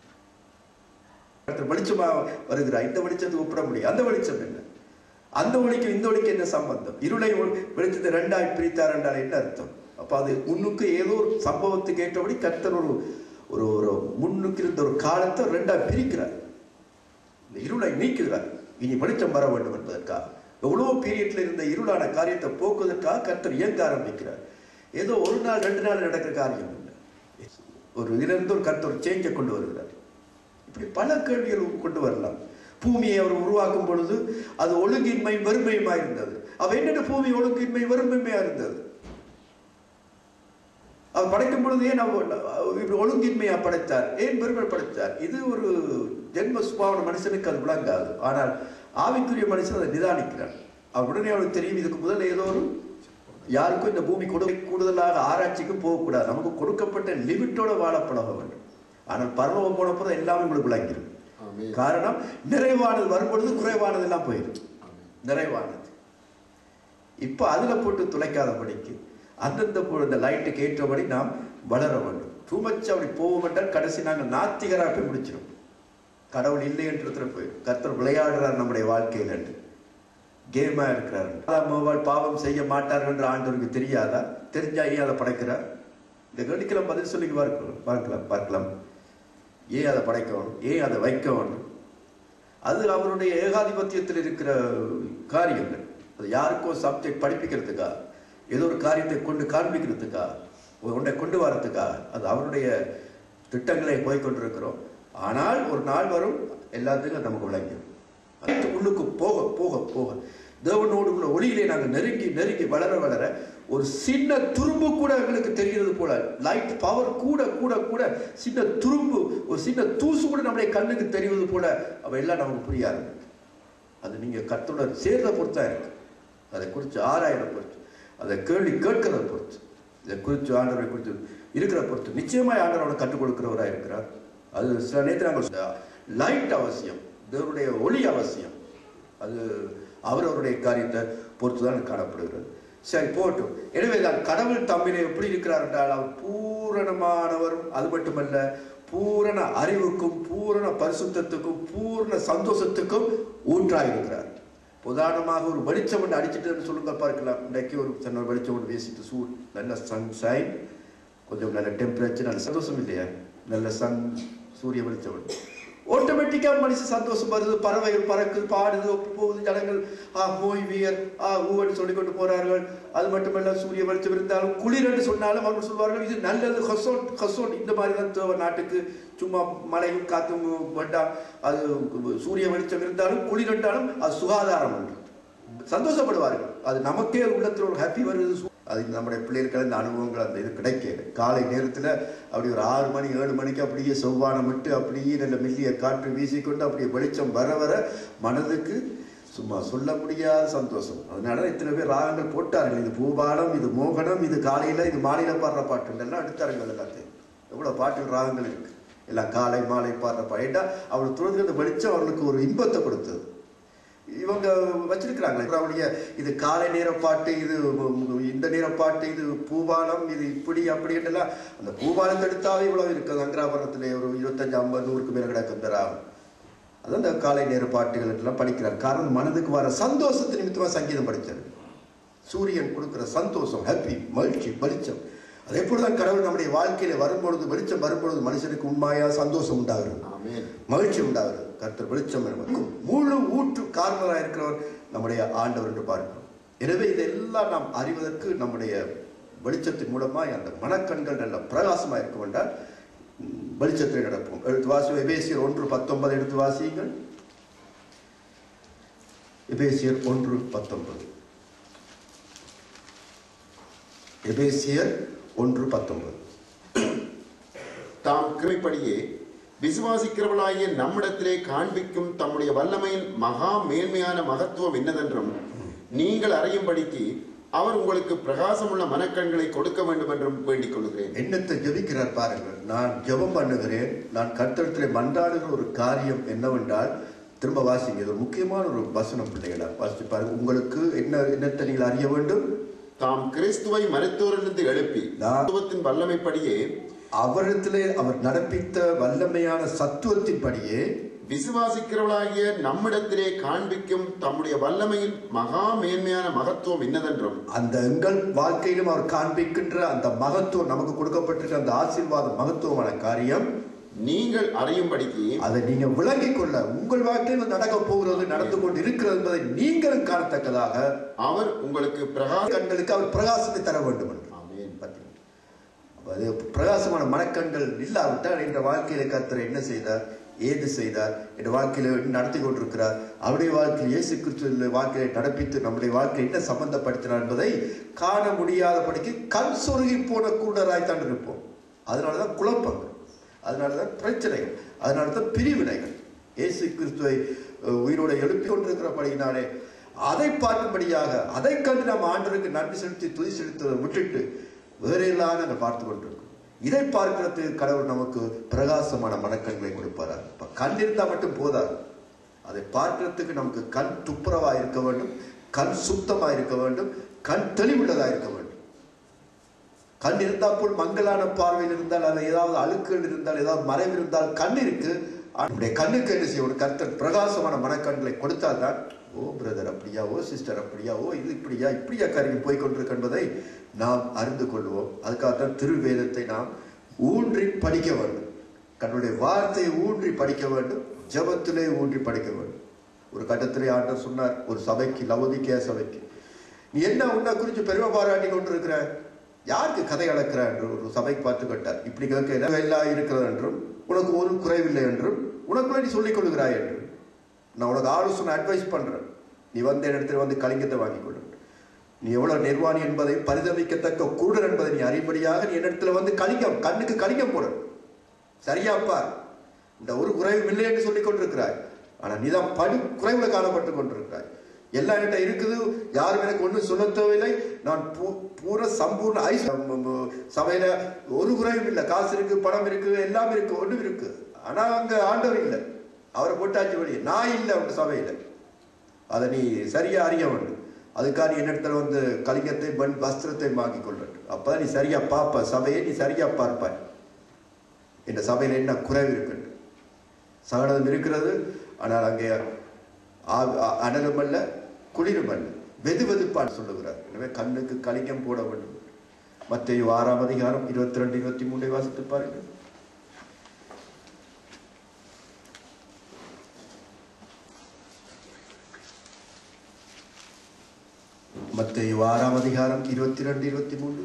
வெளிச்சமா வருகிறா இந்த வெளிச்சத்துக்கு ஒப்பிட முடியும் அந்த வெளிச்சம் என்ன அந்த ஒளிக்கு இந்த ஒளிக்கு என்ன சம்பந்தம் இருளை ஒளி- வெளிச்சத்தை ரெண்டாய் பிரித்தார் என்றால் என்ன அர்த்தம் அப்ப அது முன்னுக்கு ஏதோ ஒரு சம்பவத்துக்கு ஏற்றபடி கர்த்தர் ஒரு ஒரு ஒரு முன்னுக்கு இருந்த ஒரு காலத்தை ரெண்டாய் பிரிக்கிறார் இந்த இருளை நீக்குகிறார் இனி வெளிச்சம் வர வேண்டும் என்பதற்காக எவ்வளவு பீரியட்ல இருந்த இருளான காரியத்தை போக்குவதற்காக கர்த்தர் இயங்க ஆரம்பிக்கிறார் ஏதோ ஒரு நாள் ரெண்டு நாள் நடக்கிற காரியம் இல்லை ஒரு இதிலிருந்து ஒரு கர்த்தர் ஒரு சேஞ்சை கொண்டு வருகிறார் இப்படி பல கேள்விகள் கொண்டு வரலாம் பூமியை அவர் உருவாக்கும் பொழுது அது ஒழுங்கின்மை வறுமையுமா இருந்தது அவ என்னென்ன பூமி ஒழுங்கின்மை வறுமையுமா இருந்தது அவர் படைக்கும் பொழுது ஏன் அவர் இப்படி ஒழுங்கின்மையா படைத்தார் ஏன் பெருமை படைத்தார் இது ஒரு ஜென்ம சுபாவன மனுஷனுக்கு அது விளங்காது ஆனால் ஆவிக்குரிய மனுஷன் அதை நிதானிக்கிறார் அவர் உடனே அவனுக்கு தெரியும் இதுக்கு முதல்ல ஏதோ ஒரு யாருக்கும் இந்த பூமி கொடு கூடுதலாக ஆராய்ச்சிக்கும் போகக்கூடாது நமக்கு கொடுக்கப்பட்ட லிமிட்டோட வாழ பழக வேண்டும் ஆனால் பரலோகம் போன பிறகு எல்லாமே உங்களுக்கு விளங்கிடும் ஆமென். காரணம் நிறைவானது வரும்பொழுது குறைவானது எல்லாம் போயிடும் நிறைவானது இப்ப அதுல போட்டு துளைக்காதபடிக்கு அந்தந்த பொ- இந்த லைட்டுக்கு ஏற்றபடி நாம் வளர வேண்டும் டூ மச் அப்படி போவோம் என்றால் கடைசி நாங்கள் நாத்திகரா போய் முடிச்சிடும் கடவுள் இல்லை என்றதுல போய் கர்த்தர் விளையாடுறார் நம்முடைய வாழ்க்கையில் என்று கேமா இருக்கிறார் ஆதாம் ஏவாள் பாவம் செய்ய மாட்டார்கள் என்று ஆண்டவருக்கு தெரியாதா தெரிஞ்சா ஏன் அதை படைக்கிறார் இந்த கேள்விக்கெல்லாம் பதில் சொல்லி பார்க்கலாம் பார்க்கலாம் பார்க்கலாம் ஏன் அதை படைக்கணும் ஏன் அதை வைக்கணும் அது அவருடைய ஏகாதிபத்தியத்தில் இருக்கிற காரியங்கள் அது யாருக்கோ சப்ஜெக்ட் படிப்பிக்கிறதுக்கா ஏதோ ஒரு காரியத்தை கொண்டு காண்பிக்கிறதுக்கா ஒன்றை கொண்டு வரதுக்கா அது அவருடைய திட்டங்களை போய் கொண்டிருக்கிறோம் ஆனால் ஒரு நாள் வரும் எல்லாத்துக்கும் அது நமக்கு விளங்கிடும் அது உள்ளுக்கு போக போக போக தேவனோடு உள்ள ஒளியிலே நாங்கள் நெருங்கி நெருங்கி வளர வளர ஒரு சின்ன துரும்பு கூட எங்களுக்கு தெரிகிறது போல லைட் பவர் கூட கூட கூட சின்ன துரும்பு ஒரு சின்ன தூசு கூட நம்முடைய கண்ணுக்கு தெரிவது போல அவ எல்லாம் நமக்கு புரியாது அது நீங்க கர்த்தரோட சேர்றத பொறுத்தா இருக்கு அதை குறித்து ஆராயிற பொறுத்து அதை கேள்வி கேட்கிறத பொறுத்து இதை குறித்து ஆண்டவரை குறித்து இருக்கிற பொறுத்து நிச்சயமாய் ஆண்டவரோட கற்றுக் கொடுக்கிறவராக இருக்கிறார் அது சில நேரத்தில் நாங்கள் லைட் அவசியம் தேவனுடைய ஒளி அவசியம் அது அவரவருடைய காரியத்தை பொறுத்து தான் காணப்படுகிறது சரி போட்டும் எனவே தான் கடவுள் தம்மிலே எப்படி இருக்கிறார் என்றால் அவர் பூரணமானவரும் அது மட்டுமல்ல பூரண அறிவுக்கும் பூரண பரிசுத்தத்துக்கும் பூரண சந்தோஷத்துக்கும் ஊற்றாயிருக்கிறார் உதாரணமாக ஒரு வெளிச்சம் ஒன்று அடிச்சிட்டு சொல்லுங்க பார்க்கலாம் இன்றைக்கு ஒரு சின்ன ஒரு வெளிச்சம் ஒன்று வீசிட்டு சூ நல்ல சன்ஷைன் கொஞ்சம் நல்ல டெம்பரேச்சர் நல்ல சந்தோஷம் இல்லையா நல்ல சன் சூரிய வெளிச்சம் ஒன்று ஆட்டோமேட்டிக்காக மனுஷன் சந்தோஷம் வருது பறவைகள் பறக்குது பாடுது போகுது ஜனங்கள் ஆ மோய் வியர் ஆ ஊவன்னு சொல்லிக்கொண்டு போறார்கள் அது மட்டுமல்ல சூரிய வெளிச்சம் இருந்தாலும் குளிர் என்று சொன்னாலும் அவர்கள் சொல்வார்கள் இது நல்லது ஹொசோன் ஹொசோன் இந்த மாதிரி தான் தேவை நாட்டுக்கு சும்மா மழையும் காத்தும் வேண்டாம் அது சூரிய வெளிச்சம் இருந்தாலும் குளிர் என்றாலும் அது சுகாதாரம் என்று சந்தோஷப்படுவார்கள் அது நமக்கே உள்ளத்தில் ஒரு ஹாப்பி வருது அது நம்முடைய பிள்ளைகளுக்கு அந்த அனுபவங்கள் அந்த இது கிடைக்கல காலை நேரத்தில் அப்படி ஒரு ஆறு மணி ஏழு மணிக்கு அப்படியே செவ்வானம் விட்டு அப்படியே நல்ல மெல்லிய காற்று வீசிக்கொண்டு அப்படியே வெளிச்சம் வர வர மனதுக்கு சும்மா சொல்ல முடியாத சந்தோஷம் அதனால இத்தனை பேர் ராகங்கள் போட்டார்கள் இது பூபாலம் இது மோகனம் இது காலையில் இது மாலையில் பாடுற பாட்டு எல்லாம் எடுத்தார்கள் எல்லாத்தையும் எவ்வளோ பாட்டுகள் ராகங்கள் இருக்கு எல்லாம் காலை மாலை பாடுற பாட்டு ஏட்டா அவள் துறந்து அந்த வெளிச்சம் அவர்களுக்கு ஒரு இன்பத்தை கொடுத்தது இவங்க வச்சிருக்கிறாங்களே அவருடைய இது காலை நேர பாட்டு இது இந்த நேர பாட்டு இது பூபாலம் இது இப்படி அப்படின்ட்டுலாம் அந்த பூபாலத்தை எடுத்தாவே இவ்வளவு இருக்குது அங்கராபுரத்தில் ஒரு இருபத்தஞ்சு ஐம்பது நூறுக்கு மேல கிடக்கும் இந்த ராகம் அது அந்த காலை நேர பாட்டுகள் எல்லாம் படிக்கிறார் காரணம் மனதுக்கு வர சந்தோஷத்து நிமித்தமா சங்கீதம் படித்தார் சூரியன் கொடுக்கிற சந்தோஷம் ஹாப்பி மகிழ்ச்சி வெளிச்சம் அதே போலதான் கடவுள் நம்முடைய வாழ்க்கையில வரும்பொழுது வெளிச்சம் வரும்பொழுது மனுஷனுக்கு உண்மையா சந்தோஷம் உண்டாகிறது ஆமென் மகிழ்ச்சி உண்டாகிறது கர்த்தர் வெளிச்சம் என்பது முழு ஊற்று காரணராக இருக்கிறவர் நம்முடைய ஆண்டவர் என்று பார்க்கிறோம் எனவே இதெல்லாம் நாம் அறிவதற்கு நம்முடைய வெளிச்சத்தின் மூலமாய் அந்த மனக்கண்கள் நல்ல பிரகாசமாக இருக்க வேண்டால் ம், வெளிச்சத்தில் நடப்போம் எடுத்து வாசி எபேசியர் ஒன்று பத்தொன்பது எடுத்து வாசியுங்கள் எபேசியர் ஒன்று பத்தொன்பது எபேசியர் ஒன்று பத்தொன்பது தாம் கிருமைப்படியே விசுவாசிக்கிறவளாகிய நம்மிடத்திலே காண்பிக்கும் தம்முடைய வல்லமையின் மகா மேன்மையான மகத்துவம் என்னதென்றும் நீங்கள் அறியும்படிக்கு அவர் உங்களுக்கு பிரகாசமுள்ள மனக்கண்களை கொடுக்க வேண்டும் என்றும் வேண்டிக் கொள்கிறேன் என்னத்தை ஜெபிக்கிறார் பாருங்கள் நான் ஜெபம் பண்ணுகிறேன் நான் கர்த்தரத்திலே மன்றாடுகிற ஒரு காரியம் என்னவென்றால் திரும்ப வாசிங்க இது ஒரு முக்கியமான ஒரு வசனம் பிள்ளைகளா வாசிச்சு பாருங்க உங்களுக்கு என்ன என்னத்தை நீங்கள் அறிய வேண்டும் தாம் கிறிஸ்துவை மருத்துவரிலிருந்து எழுப்பி நான் மருத்துவத்தின் வல்லமைப்படியே அவரிடத்திலே அவர் நடப்பித்த வல்லமையான சத்துவத்தின்படியே விசுவாசிக்கிறவளாகிய நம்மிடத்திலே காண்பிக்கும் தம்முடைய வல்லமையின் மகா மேன்மையான மகத்துவம் என்னதென்றும் அந்த எங்கள் வாழ்க்கையிலும் அவர் காண்பிக்கின்ற அந்த மகத்துவம் நமக்கு கொடுக்கப்பட்டிருக்கிற அந்த ஆசீர்வாத மகத்துவமான காரியம் நீங்கள் அறியும்படிக்கு அதை நீங்க விளங்கிக் கொள்ள உங்கள் வாழ்க்கையில் நடக்க போகிறது நடந்து கொண்டு இருக்கிறது என்பதை நீங்களும் காணத்தக்கதாக அவர் உங்களுக்கு பிரகாச கண்களுக்கு அவர் பிரகாசத்தை தர வேண்டும் என்று ஆமென். பார்த்தீங்களா? அப்ப அது பிரகாசமான மனக்கண்கள் இல்லாவிட்டால் இந்த வாழ்க்கையில கர்த்தர் என்ன செய்தார் ஏது செய்தார் என் வாழ்க்கையில நடத்தி கொண்டிருக்கிறார் அவருடைய வாழ்க்கையில் இயேசு கிறிஸ்துவின் வாழ்க்கையை நடப்பித்து நம்முடைய வாழ்க்கை என்ன சம்பந்தப்படுத்தினார் என்பதை காண முடியாதபடிக்கு கண் சொருகி போன கூடராய் தான் இருப்போம் அதனாலதான் குழப்பங்கள் அதனாலதான் பிரச்சனைகள் அதனாலதான் பிரிவினைகள் இயேசு கிறிஸ்துவை அஹ், உயிரோட எழுப்பி கொண்டிருக்கிறபடியினாலே அதை பார்க்கும்படியாக அதை கண்டு நாம் ஆண்டவருக்கு நன்றி செலுத்தி துதி செலுத்துவதை விட்டுட்டு வேற எல்லாம் நாங்கள் பார்த்து கொண்டிருக்கோம் இதை பார்க்கிறதுக்கு கடவுள் நமக்கு பிரகாசமான மனக்கண்களை கொடுப்பாரா இப்ப கண் இருந்தால் மட்டும் போதாது அதை பார்க்கிறதுக்கு நமக்கு கண் துப்புரவா இருக்க வேண்டும் கண் சுத்தமா இருக்க வேண்டும் கண் தெளிவுள்ளதா இருக்க வேண்டும் கண் இருந்தால் போல் மங்கலான பார்வையில் இருந்தால் அதில் ஏதாவது அழுக்குகள் இருந்தால் ஏதாவது மறைவு இருந்தால் கண் இருக்கு ஆனா, நம்முடைய கண்ணுக்கு என்ன செய்யணும் கர்த்தர் பிரகாசமான மனக்கண்களை கொடுத்தால் தான் ஓ பிரதர் அப்படியா ஓ சிஸ்டர் அப்படியா ஓ இது இப்படியா இப்படியா காரியம் போய் கொண்டிருக்கு என்பதை நாம் அறிந்து கொள்வோம் அதுக்காகத்தான் திருவேதத்தை நாம் ஊன்றி படிக்க வேண்டும் கண்ணுடைய வார்த்தையை ஊன்றி படிக்க வேண்டும் ஜெபத்திலே ஊன்றி படிக்க வேண்டும் ஒரு கட்டத்திலே ஆண்டவர் சொன்னார் ஒரு சபைக்கு லவோதிக்கேய சபைக்கு நீ என்ன உன்னை குறித்து பெருமை பாராட்டி கொண்டிருக்கிற யாருக்கு கதை அளக்கிற என்று ஒரு சபைக்கு பார்த்து கேட்டார் இப்படி கேட்க என்ன வேலா இருக்கிறது என்றும் உனக்கு ஒரு குறைவில்லை என்றும் உனக்குள்ள நீ சொல்லிக் கொள்கிறாய் என்றும் நான் உனக்கு ஆலோசனை அட்வைஸ் பண்றேன் நீ வந்து இடத்துல வந்து கலிங்கத்தை வாங்கிக் கொள்ளு நீ எவ்வளவு நிர்வாணி என்பதை பரிதவிக்கத்தக்க கூடர் என்பதை நீ அறிபடியாக நீ என்னிடத்துல வந்து கலிங்கம் கண்ணுக்கு கலிங்கம் போடு சரியாப்பா இந்த ஒரு குறைவும் இல்லை என்று சொல்லிக் கொண்டிருக்கிறாய் ஆனா நீதான் படு குறைவுல காணப்பட்டு கொண்டிருக்கிறாய் எல்லாம் என்கிட்ட இருக்குது யாரும் எனக்கு ஒன்றும் சொல்ல தேவையில்லை நான் பூ- பூர சம்பூர்ண ஐஸ் ம- ம- சபையில ஒரு குறைவும் இல்லை காசு இருக்கு பணம் இருக்கு எல்லாம் இருக்கு ஒன்றும் இருக்கு ஆனா அங்க ஆண்டவர் இல்லை அவரை போட்டாச்சு வெளியே நான் இல்லை உங்க சபையில அதை நீ சரியா அறிய வேண்டும் அதுக்காக நீ என்னிடத்துல வந்து கலிங்கத்தை பண் வஸ்திரத்தை வாங்கி கொள்ள வேண்டும் அப்பதான் நீ சரியா பார்ப்ப சபையை நீ சரியா பார்ப்பாய் இந்த சபையில் என்ன குறைவு இருக்குது சகலம் இருக்கிறது ஆனால் அங்கே ஆ- ஆ- அனலும் அல்ல குளிரும் அல்ல வெது வெதுப்பான் சொல்லுகிறார் எனவே கண்ணுக்கு கலிங்கம் போட வேண்டும் மத்திய ஆறாம் அதிகாரம் இருபத்தி ரெண்டு இருபத்தி மூன்றை வாசித்து பாருங்கள் மத்திய ஆறாம் அதிகாரம் இருபத்தி ரெண்டு இருபத்தி மூன்று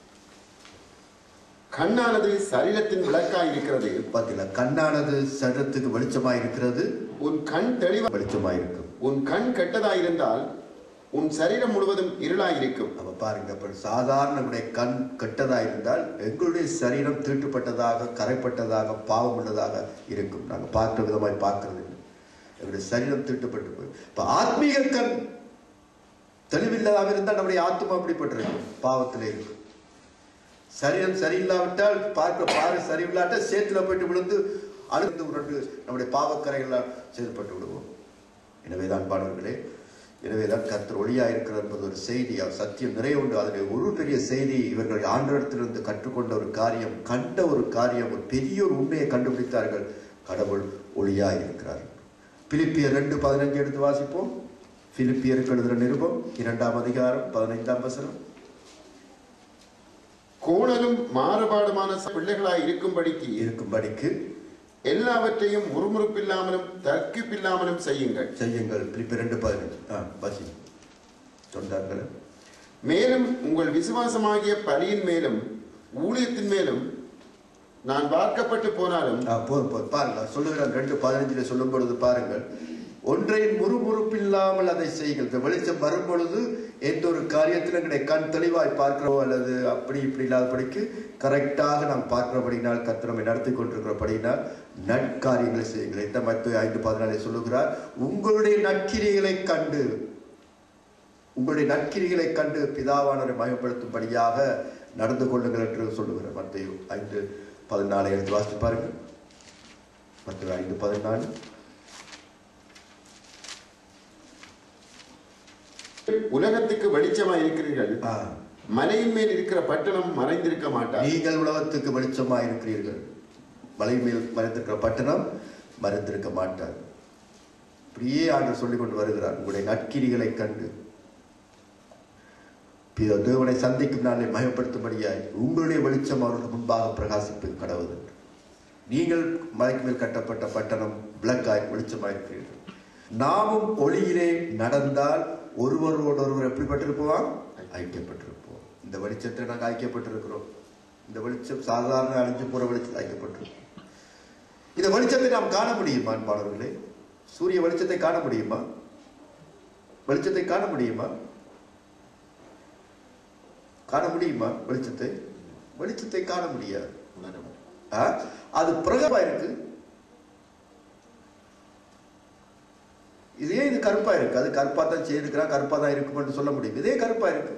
கண்ணானது சரீரத்தின் விளக்காய் இருக்கிறது பார்த்தீங்களா கண்ணானது சரத்துக்கு வெளிச்சமாய் இருக்கிறது உன் கண் தெளிவா வெளிச்சமாய் இருக்கும் உன் கண் கெட்டதாயிருந்தால் உன் சரீரம் முழுவதும் இருளாயிருக்கும் அப்ப பாருங்க அப்ப சாதாரண நம்முடைய கண் கெட்டதா இருந்தால் எங்களுடைய சரீரம் தீட்டுப்பட்டதாக கரைப்பட்டதாக பாவம் உள்ளதாக இருக்கும் நாங்க பார்க்கிற விதமாய் பார்க்கிறது இல்லை எங்களுடைய சரீரம் தீட்டுப்பட்டு போய் இப்ப ஆத்மீக கண் தெளிவில்லாமல் இருந்தால் நம்முடைய ஆத்மா அப்படிப்பட்டிருக்கும் பாவத்திலே இருக்கும் சரீரம் சரியில்லாவிட்டால் பார்க்க பாரு சரியில்லாட்டால் சேத்துல போயிட்டு விழுந்து அழுந்து உருண்டு நம்முடைய பாவக்கரைகளால் செயல்பட்டு விடுவோம் எனவேதான் பாடல்களே எனவேதான் கர்த்தர் ஒளியாக இருக்கிறார் என்பது ஒரு செய்தி அவர் சத்தியம் நிறைய உண்டு அதில் ஒரு பெரிய செய்தி இவர்கள் ஆண்டவரத்திலிருந்து கற்றுக்கொண்ட ஒரு காரியம் கண்ட ஒரு காரியம் ஒரு பெரிய ஒரு உண்மையை கண்டுபிடித்தார்கள் கடவுள் ஒளியாக இருக்கிறார் பிலிப்பியர் ரெண்டு பதினஞ்சு எடுத்து வாசிப்போம் பிலிப்பியருக்கு எழுதுகிற நிருபம் இரண்டாம் அதிகாரம் பதினைந்தாம் வசனம் கோணலும் மாறுபாடுமான பிள்ளைகளாய் இருக்கும்படிக்கு இருக்கும்படிக்கு எல்லாவற்றையும் முறுமுறுப்பில்லாமலும் தர்க்கிப்பில்லாமலும் செய்யுங்கள் செய்யுங்கள் பிலிப்பியர் ரெண்டு பதினஞ்சு ஆ வாசி சொன்னார்கள் மேலும் உங்கள் விசுவாசமாகிய பலியின் மேலும் ஊழியத்தின் மேலும் நான் வார்க்கப்பட்டு போனாலும் ஆ, போதும் போதும் பாருங்கள் சொல்லுகிறான் ரெண்டு பதினஞ்சில் சொல்லும் பொழுது பாருங்கள் ஒன்றை முறுமுறுப்பில்லாமல் அதை செய்யுங்கள் இந்த வெளிச்சம் வரும் பொழுது எந்த ஒரு காரியத்திலும் எங்களுடைய கண் தெளிவாய் பார்க்கிறோம் அல்லது அப்படி இப்படி இல்லாதபடிக்கு கரெக்டாக நாம் பார்க்கிறபடினால் கத்திரமை நடத்தி கொண்டிருக்கிறபடினால் நற்காரியங்களை செய்யுங்கள் எந்த மத்திய ஐந்து பதினாலே சொல்லுகிறார் உங்களுடைய நற்கிரிகளை கண்டு உங்களுடைய நற்கிரிகளை கண்டு பிதாவானவரை மயப்படுத்தும்படியாக நடந்து கொள்ளுங்கள் என்று சொல்லுகிறார் மத்திய ஐந்து பதினாலை எடுத்து வாசித்து பாருங்கள் மத்திய ஐந்து பதினாலு உலகத்துக்கு வெளிச்சமாய் இருக்கிறீர்கள் ஆ, மலையின் மேல் இருக்கிற பட்டணம் மறைந்திருக்க மாட்டார் நீங்கள் உலகத்துக்கு வெளிச்சமாக இருக்கிறீர்கள் மலை மேல் மறைந்திருக்கிற பட்டணம் மறைந்திருக்க மாட்டார் இப்படியே ஆண்டு சொல்லிக் கொண்டு வருகிறார் உங்களுடைய நற்கிரிகளை கண்டு பிற தேவனை சந்திக்கும் நாளை மயப்படுத்தும்படியாய் உங்களுடைய வெளிச்சம் அவருக்கு முன்பாக பிரகாசிப்பு கடவுள் என்று. நீங்கள் மலைக்கு மேல் கட்டப்பட்ட பட்டணம் விளக்காய் வெளிச்சமாயிருக்கிறீர்கள் நாமும் ஒளியிலே நடந்தால் ஒருவரோடொருவர் எப்படிப்பட்டிருப்போம் ஐக்கியப்பட்டிருப்போம் இந்த வெளிச்சத்தில் நாங்கள் ஐக்கியப்பட்டிருக்கிறோம் இந்த வெளிச்சம் சாதாரண அழிஞ்சு போற வெளிச்சத்தில் ஐக்கியப்பட்டிருப்போம் இந்த வெளிச்சத்தை நாம் காண முடியுமா அன்பாளர்களே சூரிய வெளிச்சத்தை காண முடியுமா வெளிச்சத்தை காண முடியுமா காண முடியுமா வெளிச்சத்தை வெளிச்சத்தை காண முடியாது ஆ? அது பிரகமா இருக்கு இதே இது கருப்பா இருக்கு அது கருப்பா தான் செய்திருக்கிறா கருப்பா தான் இருக்கும்னு சொல்ல முடியும் இதே கருப்பா இருக்கு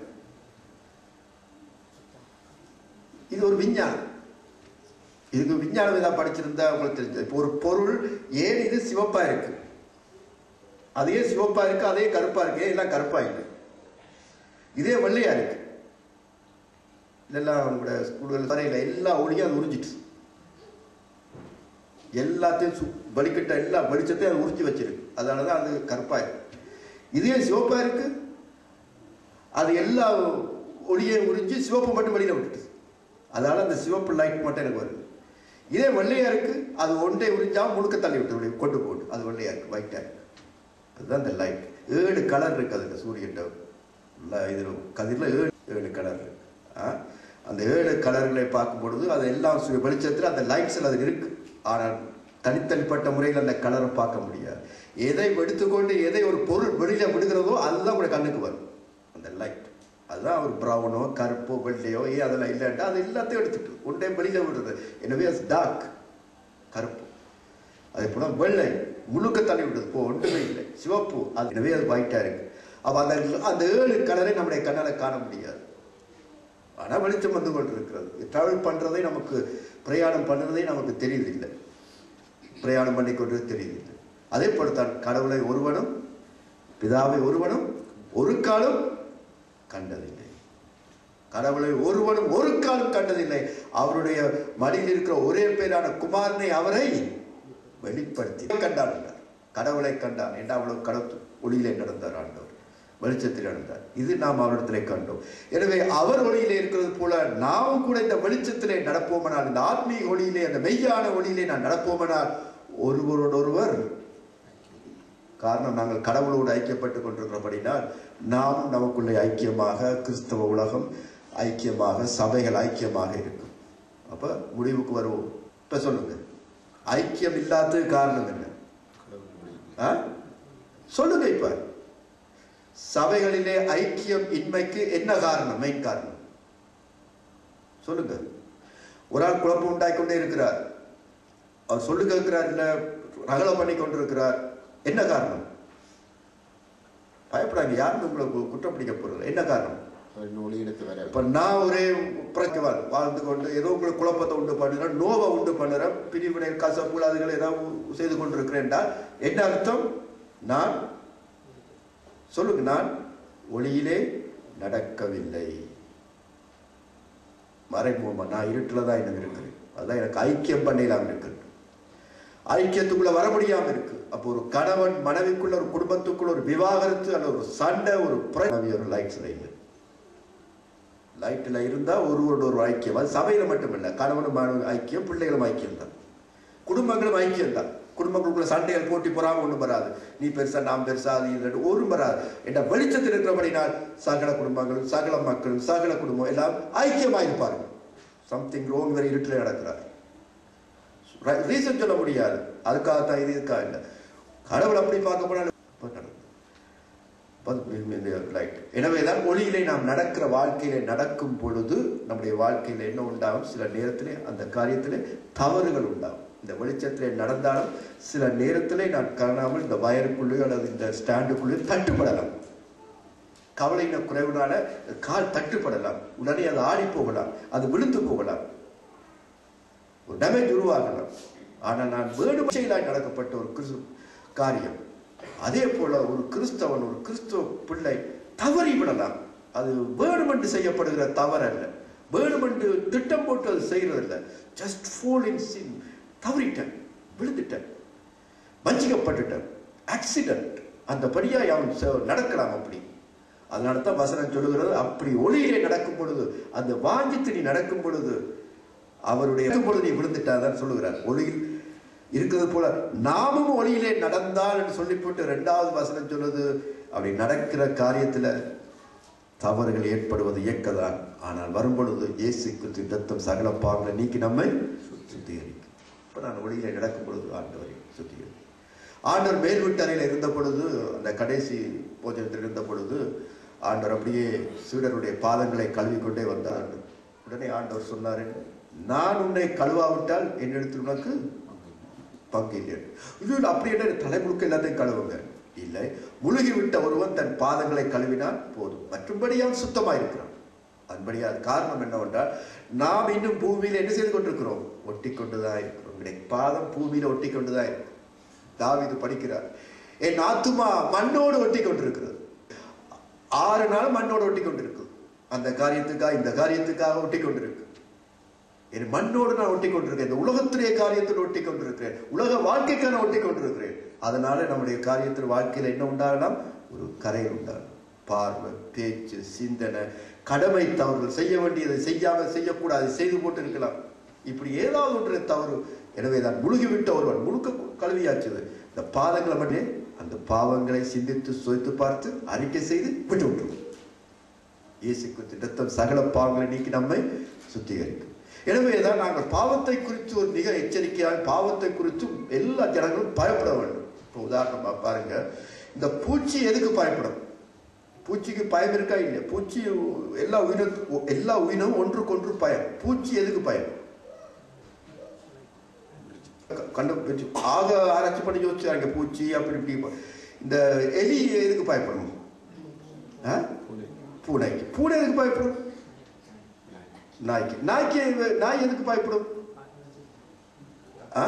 இது ஒரு விஞ்ஞானம் இதுக்கு விஞ்ஞானம் ஏதாவது படிச்சிருந்தா உங்களுக்கு தெரிஞ்சது இப்போ ஒரு பொருள் ஏன் இது சிவப்பா இருக்கு அதே சிவப்பா இருக்கு அதே கருப்பா இருக்கு ஏன் எல்லாம் கருப்பா இருக்கு இதே வெள்ளையா இருக்கு இதெல்லாம் உங்களோட ஸ்கூல்கள் வரையில எல்லா ஒளியும் அது உறிஞ்சிட்டு எல்லாத்தையும் சு வலிக்கிட்ட எல்லா வெளிச்சத்தையும் அது உறிஞ்சி வச்சிருக்கு அதனால தான் அது கருப்பா இருக்கு இதே சிவப்பா இருக்கு அது எல்லா ஒளியையும் உறிஞ்சி சிவப்பு மட்டும் வெளியில விட்டுட்டு அதனால அந்த சிவப்பு லைட் மட்டும் எனக்கு வருது இதே வெள்ளையா இருக்கு அது ஒன்றை உறிஞ்சா முழுக்க தள்ளி விட்டு வெளியே கொண்டு போட்டு அது வெள்ளையா இருக்கு ஒயிட்டா இருக்கு அதுதான் இந்த லைட் ஏழு கலர் இருக்கு அதுக்கு சூரியன் இதில் கதிரில் ஏழு ஏழு கலர் இருக்கு ஆ? அந்த ஏழு கலர்களை பார்க்கும் பொழுது அது எல்லாம் சு- வெளிச்சத்தில் அந்த லைட்ஸில் அது இருக்கு ஆனால் தனித்தனிப்பட்ட முறையில் அந்த கலரை பார்க்க முடியாது எதை எடுத்துக்கொண்டு எதை ஒரு பொருள் வெளியில விடுகிறதோ அதுதான் உங்களுடைய கண்ணுக்கு வரும் அந்த லைட் அதுதான் ஒரு ப்ரௌனோ கருப்போ வெள்ளையோ ஏன் அதெல்லாம் இல்லைன்னா அது எல்லாத்தையும் எடுத்துட்டு ஒன்றே வெளியில விடுறது எனவே அது டார்க் கருப்பு அதே போல வெள்ளை முழுக்க தள்ளி விடுறது இப்போ ஒன்றுமே இல்லை சிவப்பு அது எனவே அது ஒயிட்டா இருக்கு அப்ப அந்த அந்த ஏழு கலரை நம்முடைய கண்ணால காண முடியாது ஆனா வெளிச்சம் வந்து கொண்டிருக்கிறது டிராவல் பண்றதே நமக்கு பிரயாணம் பண்ணுறதே நமக்கு தெரியுதில்லை பிரயாணம் பண்ணி கொண்டு தெரியுதில்லை அதே போலத்தான் கடவுளை ஒருவனும் பிதாவை ஒருவனும் ஒரு காலம் கண்டதில்லை கடவுளை ஒருவனும் ஒரு காலம் கண்டதில்லை அவருடைய மடியில் இருக்கிற ஒரே பேரான குமாரனை அவரை வெளிப்படுத்தி கண்டான் என்றார். கடவுளை கண்டான் என்று அவ்வளவு கடத்து ஒளியிலே நடந்தார் ஆண்டவர் வெளிச்சத்தில் நடந்தார் இது நாம் அவரிடத்திலே கண்டோம் எனவே அவர் ஒளியிலே இருக்கிறது போல நாமும் கூட இந்த வெளிச்சத்திலே நடப்போமனால் இந்த ஆத்மீக ஒளியிலே அந்த மெய்யான ஒளியிலே நான் நடப்போமனால் ஒருவரோடொருவர் காரணம் நாங்கள் கடவுளோடு ஐக்கியப்பட்டு கொண்டிருக்கிறபடினால் நாம் நமக்குள்ளே ஐக்கியமாக கிறிஸ்தவ உலகம் ஐக்கியமாக சபைகள் ஐக்கியமாக இருக்கும் அப்ப முடிவுக்கு வருவோம் இப்ப சொல்லுங்க ஐக்கியம் இல்லாதது காரணம் என்ன ஆ? சொல்லுங்க இப்ப சபைகளிலே ஐக்கியம் இன்மைக்கு என்ன காரணம் மெயின் காரணம் சொல்லுங்க ஒரு ஆள் குழப்பம் உண்டாக்கி கொண்டே இருக்கிறார் அவர் சொல்லு கேட்கிறார் இல்ல ரகலம் பண்ணி கொண்டிருக்கிறார் என்ன காரணம் பயப்படாங்க யாருமே உங்களை கு- குற்றம் பிடிக்க போறது என்ன காரணம் அவர் ஒளியிடத்து வர இப்ப நான் ஒரே பிரச்சவாள் வாழ்ந்து கொண்டு ஏதோ உங்களுக்கு குழப்பத்தை உண்டு பண்ணுறேன் நோவை உண்டு பண்ணுறேன் பிரிவினை கசப்பு அதுகளை ஏதாவது செய்து கொண்டிருக்கிறேன்டா என்ன அர்த்தம் நான் சொல்லுங்க நான் ஒளியிலே நடக்கவில்லை மறைமுகமா நான் இருட்டில் தான் இன்னும் இருக்கிறேன் அதான் எனக்கு ஐக்கியம் பண்ணலாம் இருக்கு ஐக்கியத்துக்குள்ள வர முடியாம இருக்கு அப்போ ஒரு கணவன் மனைவிக்குள்ள ஒரு குடும்பத்துக்குள்ள ஒரு விவாகரத்து அல்ல ஒரு சண்டை ஒரு பிரச்சனை ஒரு லைட்ஸ்ல இல்லை லைட்டில் இருந்தா ஒருவரோட ஒரு ஐக்கியம் அது சபையில மட்டுமில்லை கணவனும் மனைவி ஐக்கியம் பிள்ளைகளும் ஐக்கியம் தான் குடும்பங்களும் ஐக்கியம் தான் குடும்பங்களுக்குள்ள சண்டைகள் போட்டி பொறாம ஒன்றும் வராது நீ பெருசா நான் பெருசா அது இது ஒன்றும் வராது என்ற வெளிச்சத்தில் இருக்கிறபடினால் சகல குடும்பங்களும் சகல மக்களும் சகல குடும்பம் எல்லாம் ஐக்கியமாக இருப்பார்கள் சம்திங் ரோங் வேற இருட்டில் நடக்கிறார் ரீசன் சொல்ல முடியாது அதுக்காக தான் இது இதுக்காக இல்லை கடவுள் அப்படி பார்க்க போனால் இப்ப நடக்கும். ரைட் எனவேதான் ஒளியிலே நாம் நடக்கிற வாழ்க்கையிலே நடக்கும் பொழுது நம்முடைய வாழ்க்கையில என்ன உண்டாகும் சில நேரத்திலே அந்த காரியத்திலே தவறுகள் உண்டாகும் இந்த வெளிச்சத்திலே நடந்தாலும் சில நேரத்திலே நான் காணாமல் இந்த வயருக்குள்ளேயோ அல்லது இந்த ஸ்டாண்டுக்குள்ளேயோ தட்டுப்படலாம் கவலையின குறைவுனால கால் தட்டுப்படலாம் உடனே அது ஆடி போகலாம் அது விழுந்து போகலாம் ஒரு டேமேஜ் உருவாகலாம் ஆனால் நான் வேணும் செயலாய் நடக்கப்பட்ட ஒரு கிறிஸ்து காரியம் அதே போல ஒரு கிறிஸ்தவன் ஒரு கிறிஸ்துவ பிள்ளை தவறி விடலாம் அது வேணுமென்று செய்யப்படுகிற தவறு அல்ல வேணுமென்று திட்டம் போட்டு அது செய்யறதில்ல ஜஸ்ட் ஃபோல் இன் சின் தவறிட்டேன் விழுந்துட்டேன் வஞ்சிக்கப்பட்டுட்டேன் ஆக்சிடென்ட் அந்த படியாய் அவன் செ- நடக்கலாம் அப்படி அதனால தான் வசனம் சொல்லுகிறது அப்படி ஒளியிலே நடக்கும் பொழுது அந்த வாஞ்சித்து நீ நடக்கும் பொழுது அவருடைய இருக்கும் பொழுது நீ விழுந்துட்டாதான் சொல்லுகிறார் ஒளியில் இருக்கிறது போல நாமும் ஒளியிலே நடந்தால் என்று சொல்லி போட்டு ரெண்டாவது வசனம் சொல்லுது அப்படி நடக்கிற காரியத்துல தவறுகள் ஏற்படுவது இயக்கதான் ஆனால் வரும்பொழுது இயேசு கிறிஸ்து ரத்தம் சகல பாவங்களை நீக்கி நம்மை சுத்திகரிக்கும் இப்ப நான் ஒளியிலே நடக்கும் பொழுது ஆண்டவரை சுத்திகரிக்கும் ஆண்டவர் மேல் வீட்டறையில் இருந்த பொழுது அந்த கடைசி போஜனத்தில் இருந்த பொழுது ஆண்டவர் அப்படியே சீடருடைய பாதங்களை கழுவி கொண்டே வந்தார் உடனே ஆண்டவர் சொன்னாரு நான் உன்னை கழுவாவிட்டால் என்னிடத்தில் உனக்கு பங்கு இல்லை இது அப்படி என்ன தலை முழுக்க எல்லாத்தையும் கழுவுங்க இல்லை முழுகி விட்ட ஒருவன் தன் பாதங்களை கழுவினால் போதும் மற்றும்படி அவன் சுத்தமாக இருக்கிறான் அதுபடியா அது காரணம் என்னவென்றால் நாம் இன்னும் பூமியில என்ன செய்து கொண்டிருக்கிறோம் ஒட்டி கொண்டுதான் இருக்கிறோம் உங்களுடைய பாதம் பூமியில ஒட்டி கொண்டுதான் இருக்கு தாவீது படிக்கிறார் என் ஆத்துமா மண்ணோடு ஒட்டி கொண்டிருக்கிறது ஆறு நாள் மண்ணோடு ஒட்டி கொண்டிருக்கு அந்த காரியத்துக்காக இந்த காரியத்துக்காக ஒட்டி கொண்டிருக்கு என் மண்ணோடு நான் ஒட்டி கொண்டிருக்கிறேன் இந்த உலகத்துடைய காரியத்தில் ஒட்டி கொண்டிருக்கிறேன் உலக வாழ்க்கைக்காக நான் ஒட்டி கொண்டிருக்கிறேன் அதனால நம்முடைய காரியத்தில் வாழ்க்கையில என்ன உண்டாகலாம் ஒரு கரையில் உண்டாகலாம் பார்வை பேச்சு சிந்தனை கடமை தவறுகள் செய்ய வேண்டியதை செய்யாம செய்யக்கூடாது செய்து போட்டு இருக்கலாம் இப்படி ஏதாவது ஒன்று தவறு எனவே தான் முழுகிவிட்ட ஒருவன் முழுக்க கல்வியாச்சுது இந்த பாதங்களை மட்டும் அந்த பாவங்களை சிந்தித்து சோதித்து பார்த்து அறிக்கை செய்து விட்டு விட்டுரும் இயேசு கிறிஸ்து ரத்தம் சகல பாவங்களை நீக்கி நம்மை சுத்திகரிக்கும் எனவேதான் நாங்கள் பாவத்தை குறித்து ஒரு மிக எச்சரிக்கையாக பாவத்தை குறித்து எல்லா ஜனங்களும் பயப்பட வேண்டும் இப்போ உதாரணமா பாருங்க இந்த பூச்சி எதுக்கு பயப்படும் பூச்சிக்கு பயம் இருக்கா இல்லையா பூச்சி எல்லா உயிரும் எல்லா உயிரும் ஒன்றுக்கொன்று பயம் பூச்சி எதுக்கு பயம் க- கண்டுபிடிச்சு ஆக ஆராய்ச்சி பண்ணி யோசிச்சாங்க பூச்சி அப்படி இப்படி இந்த எலி எதுக்கு பயப்படணும் ஆ? பூனைக்கு பூனை எதுக்கு பயப்படும் நாய்க்கு நாய்க்கு எது- நாய் எதுக்கு பயப்படும் ஆ?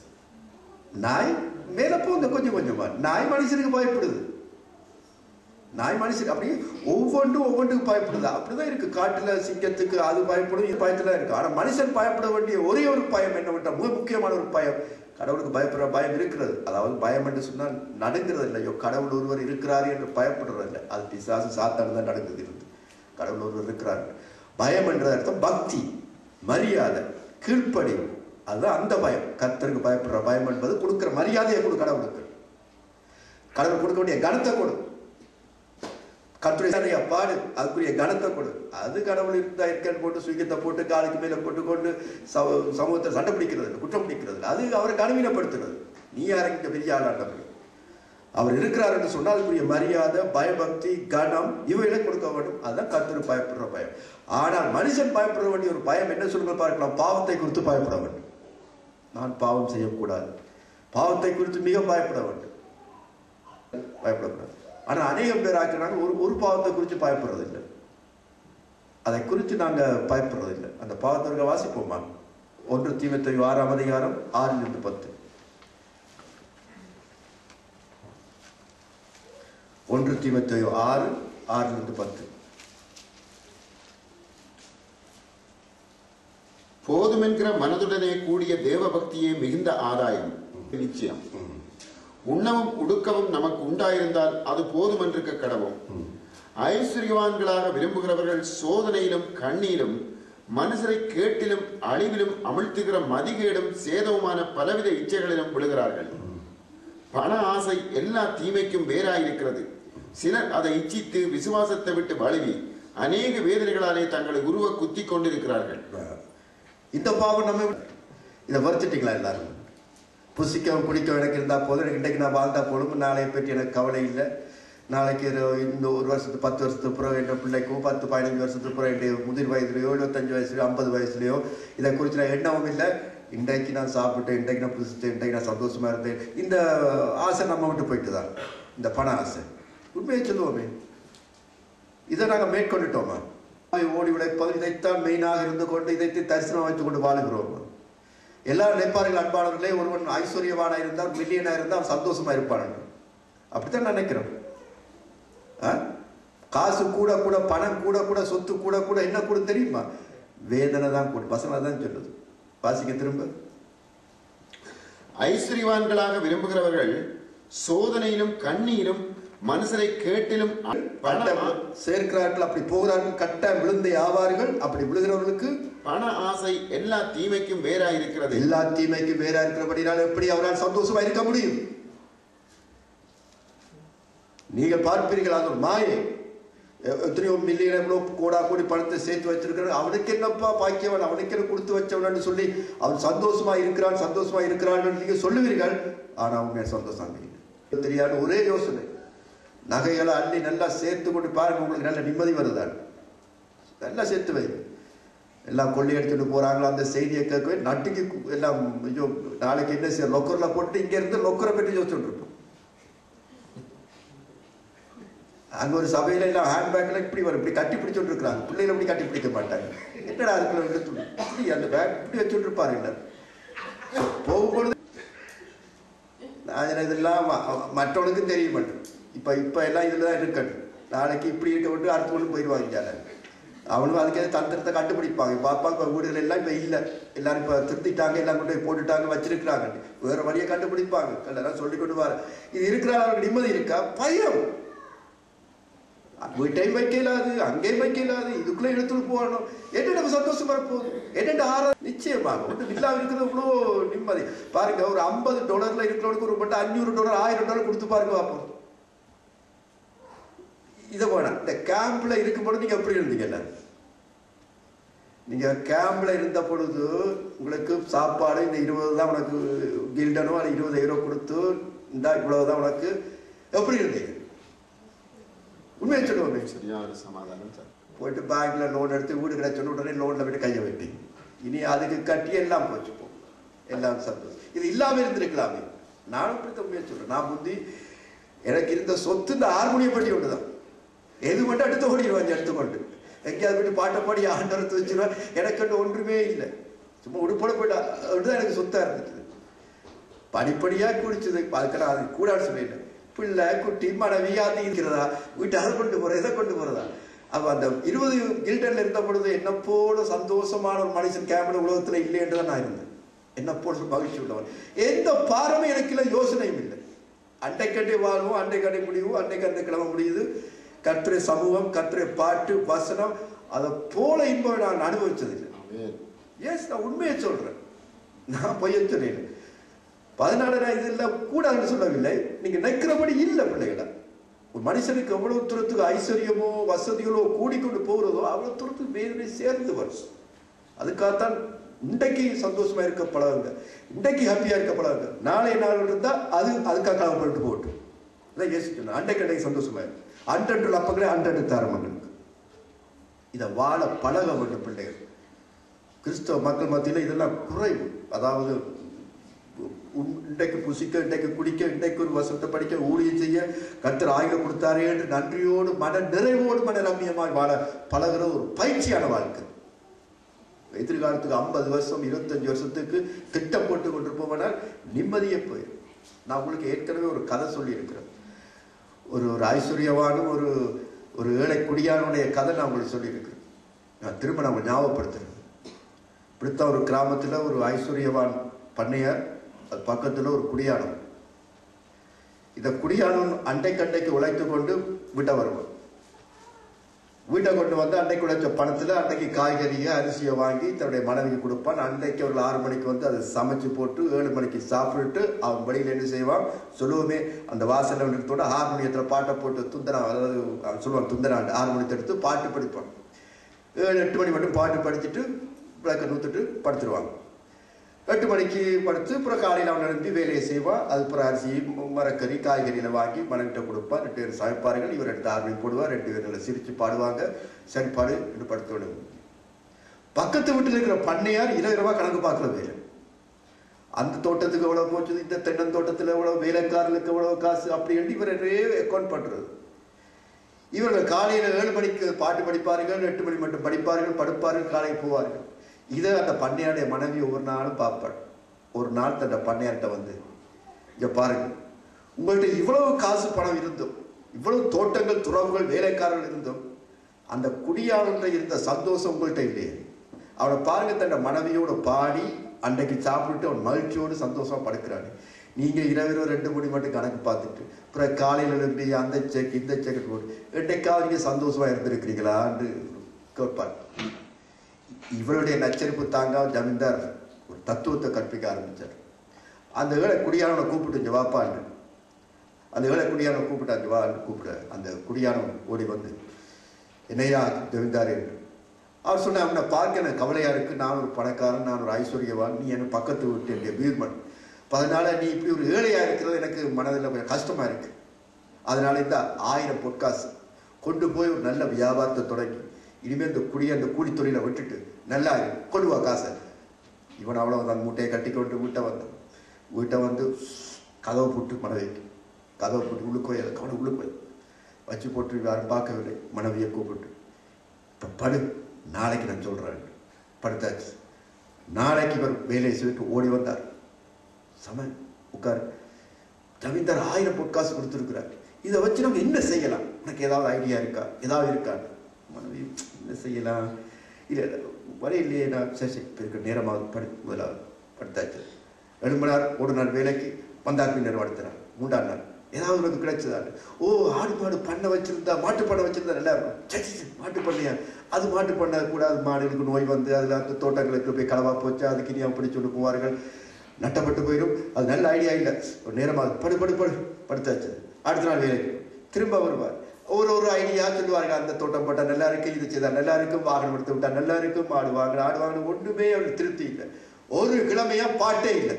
நாய் மேல போங்க கொஞ்சம் கொஞ்சமா நாய் மனுஷனுக்கு பயப்படுது நாய் மனுஷன் அப்படி ஒவ்வொன்றும் ஒவ்வொன்றுக்கு பயப்படுது அப்படிதான் இருக்கு காட்டுல சிங்கத்துக்கு அது பயப்படும் இது பயத்துல இருக்கு ஆனா மனுஷன் பயப்பட வேண்டிய ஒரே ஒரு பயம் என்னவென்றால் மிக முக்கியமான ஒரு பயம் கடவுளுக்கு பயப்படுற பயம் இருக்கிறது அதாவது பயம் என்று சொன்னால் நடுங்கிறது இல்லையோ கடவுள் ஒருவர் இருக்கிறார் என்று பயப்படுறது இல்லை அது பிசாசு சாத்தான் தான் நடக்குது இருந்து கடவுள் ஒருவர் இருக்கிறார் பயம் என்ற அர்த்தம் பக்தி மரியாதை கீழ்ப்படிவு அதுதான் அந்த பயம் கர்த்தருக்கு பயப்படுற பயம் என்பது கொடுக்கிற மரியாதையை கொடு கடவுளுக்கு கடவுள் கொடுக்க வேண்டிய கனத்தை கொடு கத்துடைய பாடு அதுக்குரிய கனத்தை கொடு அது கடவுள் இருந்தா இருக்கன்னு போட்டு சுயத்தை போட்டு காலுக்கு மேல போட்டு கொண்டு சம- சமூகத்தை சண்டை பிடிக்கிறது இல்லை, குற்றம் பிடிக்கிறது இல்லை. அது அவரை கனவீனப்படுத்துறது நீ யாரும் இங்க பெரிய ஆளாண்டவர் அவர் இருக்கிறார் என்று சொன்னால் அதுக்குரிய மரியாதை பயபக்தி கனம் இவைகளை கொடுக்க வேண்டும் அதுதான் கர்த்தர் பயப்படுற பயம் ஆனால் மனுஷன் பயப்பட வேண்டிய ஒரு பயம் என்ன சொல்லுங்க பார்க்கலாம் பாவத்தை குறித்து பயப்பட வேண்டும் நான் பாவம் செய்யக்கூடாது பாவத்தை குறித்து மிக பயப்பட வேண்டும் பயப்படக்கூடாது ஆனா அநேகம் பேர் ஆக்கிறாங்க ஒரு ஒரு பாவத்தை குறித்து பயப்படுறது இல்லை அதை குறித்து நாங்க பயப்படுறது இல்லை அந்த பாவத்தை வாசிப்போமா ஒன்று தீமத்தை ஆறாம் அதிகாரம் ஆறிலிருந்து பத்து ஒன்று தீமத்தையோ ஆறு ஆறிலிருந்து பத்து போதுமென்கிற மனதுடனே கூடிய தேவ பக்தியே மிகுந்த ஆதாயம் நிச்சயம் உண்ணவும் உடுக்கவும் நமக்கு உண்டாயிருந்தால் அது போதுமென்றிருக்க கடவும் ஐஸ்வர்யவான்களாக விரும்புகிறவர்கள் சோதனையிலும் கண்ணீரும் மனுஷரை கேட்டிலும் அழிவிலும் அமிழ்த்துகிற மதிகேடும் சேதவுமான பலவித இச்சைகளிலும் விழுகிறார்கள் பண ஆசை எல்லா தீமைக்கும் வேறாயிருக்கிறது சிலர் அதை இச்சித்து விசுவாசத்தை விட்டு வழுவி அநேக வேதனைகளாலே தங்களை உருவ குத்தி கொண்டிருக்கிறார்கள் இந்த பாவம் நம்ம இதை வறுத்துட்டீங்களா எல்லாரும் புசிக்கவும் குடிக்கவும் எனக்கு இருந்தா போதும் எனக்கு இன்றைக்கு நான் வாழ்ந்தா போதும் நாளைய பற்றி எனக்கு கவலை இல்லை நாளைக்கு ஒரு- இந்த ஒரு வருஷத்து பத்து வருஷத்துக்கு அப்புறம் என் பிள்ளைக்கோ பத்து பதினஞ்சு வருஷத்துக்கு அப்புறம் என் முதிர் வயதுலையோ எழுபத்தஞ்சு வயசுலையோ ஐம்பது வயசுலையோ இதை குறித்து நான் எண்ணவும் இல்லை இன்றைக்கு நான் சாப்பிட்டேன் இன்றைக்கு நான் புசித்தேன் இன்றைக்கு நான் சந்தோஷமா இருந்தேன் இந்த ஆசை நம்ம விட்டு போயிட்டு தான் இந்த பண ஆசை உண்மையை சொல்லுவோமே இதை நாங்கள் மேற்கொண்டுட்டோமா ஓடி உழைப்பது இதைத்தான் மெயினாக இருந்து கொண்டு இதைத்து தரிசனம் வைத்துக் கொண்டு வாழுகிறோம் எல்லாரும் நினைப்பார்கள் அன்பானவர்களே ஒருவன் ஐஸ்வர்யவானா இருந்தால் மில்லியனா இருந்தால் அவன் சந்தோஷமா இருப்பான் அப்படித்தான் நினைக்கிறோம் ஆ? காசு கூட கூட பணம் கூட கூட சொத்து கூட கூட என்ன கூட தெரியுமா வேதனை தான் கூட வசனம் தான் சொல்லுது வாசிக்க திரும்ப ஐஸ்வர்யவான்களாக விரும்புகிறவர்கள் சோதனையிலும் கண்ணீரும் மனுஷரை கேட்டிலும் பண கட்ட சேர்க்கிறார்கள் அப்படி போகிறார்கள் கட்ட விழுந்தை ஆவார்கள் அப்படி விழுகிறவர்களுக்கு பண ஆசை எல்லா தீமைக்கும் வேறாயிருக்கிறது எல்லா தீமைக்கும் வேற இருக்கிறபடினால் எப்படி அவரால் சந்தோஷமா இருக்க முடியும் நீங்கள் பார்ப்பீர்கள் அது ஒரு மாயை எ- எத்தனையோ மில்லியன் எவ்வளோ கோடா கோடி பணத்தை சேர்த்து வச்சிருக்கிறான் அவனுக்கு என்னப்பா பாக்கியவன் அவனுக்கு என்ன கொடுத்து வச்சவன் சொல்லி அவன் சந்தோஷமா இருக்கிறான் சந்தோஷமா இருக்கிறான் நீங்க சொல்லுவீர்கள் ஆனா அவங்க சந்தோஷம் இல்லை தெரியாது ஒரே யோசனை நகைகளை அள்ளி நல்லா சேர்த்து கொண்டு பாருங்க உங்களுக்கு நல்ல நிம்மதி வருதான் நல்லா சேர்த்து வை எல்லாம் கொள்ளை எடுத்துட்டு போறாங்களா அந்த செய்தியை கேட்கவே நட்டுக்கு கு- எல்லாம் ஐயோ நாளைக்கு என்ன செய்ய லொக்கர்ல போட்டு இங்க இருந்து லொக்கரை பற்றி யோசிச்சுட்டு இருப்போம் அங்க ஒரு சபையில எல்லாம் ஹேண்ட்பேக்ல இப்படி வரும் இப்படி கட்டி பிடிச்சுட்டு இருக்கிறாங்க பிள்ளைகளை இப்படி கட்டி பிடிக்க மாட்டாங்க என்னடா அதுக்குள்ள எடுத்து இப்படி அந்த பேக் இப்படி வச்சுட்டு இருப்பாரு இல்லை போகும்பொழுது நான் இதெல்லாம் ம- மற்றவனுக்கும் தெரிய மாட்டேன் இப்ப இப்ப எல்லாம் இதுல தான் இருக்கட்டும் நாளைக்கு இப்படி இருக்க விட்டு அடுத்த ஒன்று போயிடுவாங்க இந்தியால. அவனும் அதுக்கு தந்திரத்தை கண்டுபிடிப்பாங்க பாப்பா இப்ப வீடுகள் எல்லாம் இப்ப இல்ல எல்லாரும் இப்ப திருத்திட்டாங்க எல்லாம் கொண்டு போய் போட்டுட்டாங்க வச்சிருக்கிறாங்க வேற வழியை கண்டுபிடிப்பாங்க எல்லாம் சொல்லி கொண்டு வர இது இருக்கிற அவருக்கு நிம்மதி இருக்கா பயம் வீட்டையும் வைக்க இயலாது அங்கேயும் வைக்க இயலாது இதுக்குள்ள எடுத்துட்டு போகணும் என்ன நம்ம சந்தோஷமா போகுது என்னென்ன ஆற நிச்சயமாக ஒன்றும் இல்லாம இருக்கிறது இவ்வளோ நிம்மதி பாருங்க ஒரு ஐம்பது டாலர்ல இருக்கிறவனுக்கு ஒரு மட்டும் அஞ்சூறு டாலர் ஆயிரம் டாலர் கொடுத்து பாருங்க பார்ப்போம் இதை வேணாம் இந்த கேம்ப்ல இருக்கும் பொழுது நீங்க எப்படி இருந்தீங்கல்ல நீங்க கேம்ப்ல இருந்த பொழுது உங்களுக்கு சாப்பாடு இந்த இருபது தான் உனக்கு கில்டனோ அது இருபது யூரோ கொடுத்து இந்த இவ்வளவுதான் உனக்கு எப்படி இருந்தீங்க உண்மையை சொல்லுவோமே சரியான சமாதானம் சார் போயிட்டு பேங்க்ல லோன் எடுத்து வீடு கிடைச்சோன்னு உடனே லோன்ல போயிட்டு கையை வெட்டி இனி அதுக்கு கட்டி எல்லாம் போச்சு போ எல்லாம் சந்தோஷம் இது இல்லாம இருந்திருக்கலாமே நானும் இப்படி முயற்சி சொல்றேன் நான் முந்தி எனக்கு இருந்த சொத்து இந்த ஹார்மோனியம் பட்டி ஒன்றுதான் எது மட்டும் அடுத்து ஓடிடுவாங்க எடுத்துக்கொண்டு எங்கேயாவது போயிட்டு பாட்டை பாடி ஆண்டரத்து வச்சிருவேன் எனக்கு ஒன்று ஒன்றுமே இல்லை சும்மா உடுப்போட போயிட்டு அதுதான் எனக்கு சொத்தா இருந்துச்சு படிப்படியா குடிச்சது அதுக்கெல்லாம் அது கூடாது சொல்லிட்டேன் பிள்ளை குட்டி மனைவி அது இருக்கிறதா வீட்டு அதை கொண்டு போற இதை கொண்டு போறதா அப்ப அந்த இருபது கில்டன்ல இருந்த பொழுது என்ன போல சந்தோஷமான ஒரு மனுஷன் கேமரா உலகத்துல இல்லை என்றுதான் நான் இருந்தேன் என்ன போல மகிழ்ச்சி உள்ளவன் எந்த பாரமே எனக்கு இல்லை யோசனையும் இல்லை அண்டைக்கண்டே வாழ்வோம் அண்டைக்கண்டை முடிவும் அண்டைக்கண்டை கிளம்ப முடியுது கற்றை சமூகம் கற்றை பாட்டு வசனம் அதை போல இன்பம் நான் அனுபவிச்சதில்லை ஆமென். எஸ் நான் உண்மையை சொல்றேன் நான் பொய்ய சொல்றேன் பதினாலு இதில் கூடாதுன்னு சொல்லவில்லை நீங்க நிற்கிறபடி இல்லை பிள்ளைகளை ஒரு மனுஷனுக்கு எவ்வளவு தூரத்துக்கு ஐஸ்வர்யமோ வசதிகளோ கூடிக்கொண்டு போகிறதோ அவ்வளவு தூரத்துக்கு வேதனை சேர்ந்து வரும் அதுக்காகத்தான் இன்றைக்கு சந்தோஷமா இருக்க பழகுங்க இன்றைக்கு ஹாப்பியா இருக்க பழகுங்க நாளை நாள் இருந்தா அது அதுக்காக கவலைப்பட்டு போகட்டும் இதான் யோசிக்கணும் அன்றைக்கு அன்றைக்கு சந்தோஷமா இருக்கு அன்றன்று அப்பங்களே அன்றன்று தர மக்களுக்கு இதை வாழ பழக வேண்டும் பிள்ளைகள் கிறிஸ்தவ மக்கள் மத்தியில் இதெல்லாம் குறைவு அதாவது உன்- இன்றைக்கு புசிக்க இன்றைக்கு குடிக்க இன்றைக்கு ஒரு வசனத்தை படிக்க ஊழியம் செய்ய கர்த்தர் ஆயுதம் கொடுத்தாரே என்று நன்றியோடு மன நிறைவோடு மன ரம்மியமாய் வாழ பழகிற ஒரு பயிற்சியான வாழ்க்கை எதிர்காலத்துக்கு ஐம்பது வருஷம் இருபத்தஞ்சு வருஷத்துக்கு திட்டம் போட்டு கொண்டிருப்போம்னால் நிம்மதியே போயிடும் நான் உங்களுக்கு ஏற்கனவே ஒரு கதை சொல்லியிருக்கிறேன் ஒரு ஒரு ஐஸ்வர்யவானும் ஒரு ஒரு ஏழை குடியானுடைய கதை நான் உங்களுக்கு சொல்லியிருக்கிறேன் நான் திரும்ப நான் உங்களுக்கு ஞாபகப்படுத்துறேன் இப்படித்தான் ஒரு கிராமத்தில் ஒரு ஐஸ்வர்யவான் பண்ணையார் அது பக்கத்தில் ஒரு குடியானம் இந்த குடியானம் அண்டை கண்டைக்கு உழைத்து கொண்டு வீட்டை வருவான் வீட்டை கொண்டு வந்து அன்னைக்கு உழைச்ச பணத்தில் அன்னைக்கு காய்கறியை அரிசியை வாங்கி தன்னுடைய மனைவிக்கு கொடுப்பான் அன்னைக்கு ஒரு ஆறு மணிக்கு வந்து அதை சமைச்சு போட்டு ஏழு மணிக்கு சாப்பிட்டுட்டு அவன் வெளியில் என்ன செய்வான் சொல்லுவோமே அந்த வாசல்ல நிறுத்தோட ஹார்மோனியத்தில் பாட்டை போட்டு துந்தனா அதாவது அவன் சொல்லுவான் துந்தனாண்டு ஹார்மோனியத்தை எடுத்து பாட்டு படிப்பான் ஏழு எட்டு மணி மட்டும் பாட்டு படிச்சுட்டு விளக்க நூத்துட்டு படுத்துருவாங்க எட்டு மணிக்கு படுத்து அப்புறம் காலையில் அவன் எழுப்பி வேலையை செய்வான் அது அப்புறம் அரிசி ம- மரக்கறி காய்கறியில் வாங்கி மனைவிட்ட கொடுப்பான் ரெண்டு பேர் சமைப்பார்கள் இவர் ரெண்டு ஆறு மணி போடுவார் ரெண்டு பேர் நல்லா சிரித்து பாடுவாங்க சரிப்பாடு என்று படுத்து விடுவோம் பக்கத்து வீட்டில் இருக்கிற பண்ணையார் இரவு இரவா கணக்கு பார்க்குற வேலை அந்த தோட்டத்துக்கு எவ்வளவு போச்சு இந்த தென்னந்தோட்டத்தில் எவ்வளவு வேலைக்காரர்களுக்கு எவ்வளவு காசு அப்படி என்று இவர் அக்கௌண்ட் பண்றது இவர்கள் காலையில் ஏழு மணிக்கு பாட்டு படிப்பார்கள் எட்டு மணி மட்டும் படிப்பார்கள் படுப்பார்கள் காலையில் போவார்கள் இதை அந்த பண்ணையாருடைய மனைவி ஒவ்வொரு நாளும் பார்ப்பாள் ஒரு நாள் தன் பண்ணையார்கிட்ட வந்து இங்க பாருங்க உங்கள்கிட்ட இவ்வளவு காசு பணம் இருந்தும் இவ்வளவு தோட்டங்கள் துறவுகள் வேலைக்காரர்கள் இருந்தும் அந்த குடியாளர்ல இருந்த சந்தோஷம் உங்கள்கிட்ட இல்லையே அவனை பாருங்க தன் மனைவியோட பாடி அன்றைக்கு சாப்பிட்டு அவன் மகிழ்ச்சியோடு சந்தோஷமா படுக்கிறானே நீங்க இரவு இரவு ரெண்டு மணி மட்டும் கணக்கு பார்த்துட்டு அப்புறம் காலையில எழும்பி அந்த செக் இந்த செக் போட்டு என்னைக்காவது நீங்க சந்தோஷமா இருந்திருக்கிறீங்களான்னு கேட்பார் இவருடைய நச்சரிப்பு தாங்க ஜமீன்தார் ஒரு தத்துவத்தை கற்பிக்க ஆரம்பிச்சார் அந்த ஏழை குடியானவனை கூப்பிட்டு இங்க வாப்பான்னு அந்த ஏழை குடியானவனை கூப்பிட்டாங்க வான்னு கூப்பிட அந்த குடியானவன் ஓடி வந்து என்னையா ஜமீன்தார் என்று அவர் சொன்ன அவனை பார்க்க எனக்கு கவலையா இருக்கு நான் ஒரு பணக்காரன் நான் ஒரு ஐஸ்வர்யவான் நீ என்ன பக்கத்து விட்டு என்னுடைய வீர்மன் அப்ப அதனால நீ இப்படி ஒரு ஏழையா இருக்கிறது எனக்கு மனதில் கொஞ்சம் கஷ்டமா இருக்கு அதனால இந்த ஆயிரம் பொற்காசு கொண்டு போய் ஒரு நல்ல வியாபாரத்தை தொடங்கி இனிமேல் இந்த குடிய அந்த கூலி தொழிலை விட்டுட்டு நல்லா இரு. கொண்டு வா காசை இவன் அவ்வளவுதான் மூட்டையை கட்டி கொண்டு வீட்டை வந்தான் வீட்டை வந்து கதவை போட்டு மனைவிக்கு கதவை போட்டு உள்ளுக்கோய் அதை கவனம் உள்ளுக்கோய் வச்சு போட்டு யாரும் பார்க்கவில்லை மனைவியை கூப்பிட்டு இப்போ படு நாளைக்கு நான் சொல்கிறேன் படுத்தாச்சு நாளைக்கு இவர் வேலையை சொல்லிட்டு ஓடி வந்தார் சம உட்காரு ஜமீன்தார் ஆயிரம் பொற்காசு கொடுத்துருக்கிறார் இதை வச்சு நம்ம என்ன செய்யலாம் உனக்கு ஏதாவது ஐடியா இருக்கா ஏதாவது இருக்கான்னு மனைவி என்ன செய்யலாம் இல்லை வர இல்லையே நான் சரி சரி இப்போ இருக்கிற நேரமாக படு முதலாவது படுத்தாச்சு ரெண்டு மணி நேரம் ஒரு நாள் வேலைக்கு வந்தார் பின்னர் படுத்தினார் மூன்றாம் நாள் ஏதாவது உனக்கு கிடைச்சதாரு ஓ ஆடு மாடு பண்ணை வச்சிருந்தா மாட்டு பண்ணை வச்சிருந்தா நல்லா இருக்கும் சரி சரி, சரி மாட்டு பண்ணையா அது மாட்டு பண்ண கூடாது மாடுகளுக்கு நோய் வந்து அதில் அந்த தோட்டங்களுக்கு போய் களவா போச்சு அதுக்கு இனி அப்படி சொல்லி போவார்கள் நட்டப்பட்டு போயிடும் அது நல்ல ஐடியா இல்லை ஒரு நேரமாக படு படு படு படுத்தாச்சு அடுத்த நாள் வேலைக்கு திரும்ப வருவார் ஒரு ஒரு ஐடியா சொல்லுவார்கள் அந்த தோட்டம் போட்டால் நல்லா இருக்கு இது செய்தா நல்லா இருக்கும் வாகனம் எடுத்து விட்டா நல்லா இருக்கும் மாடு வாங்கணும் ஆடு வாங்கணும் ஒன்றுமே அவருக்கு திருப்தி இல்லை ஒரு கிழமையா பாட்டே இல்லை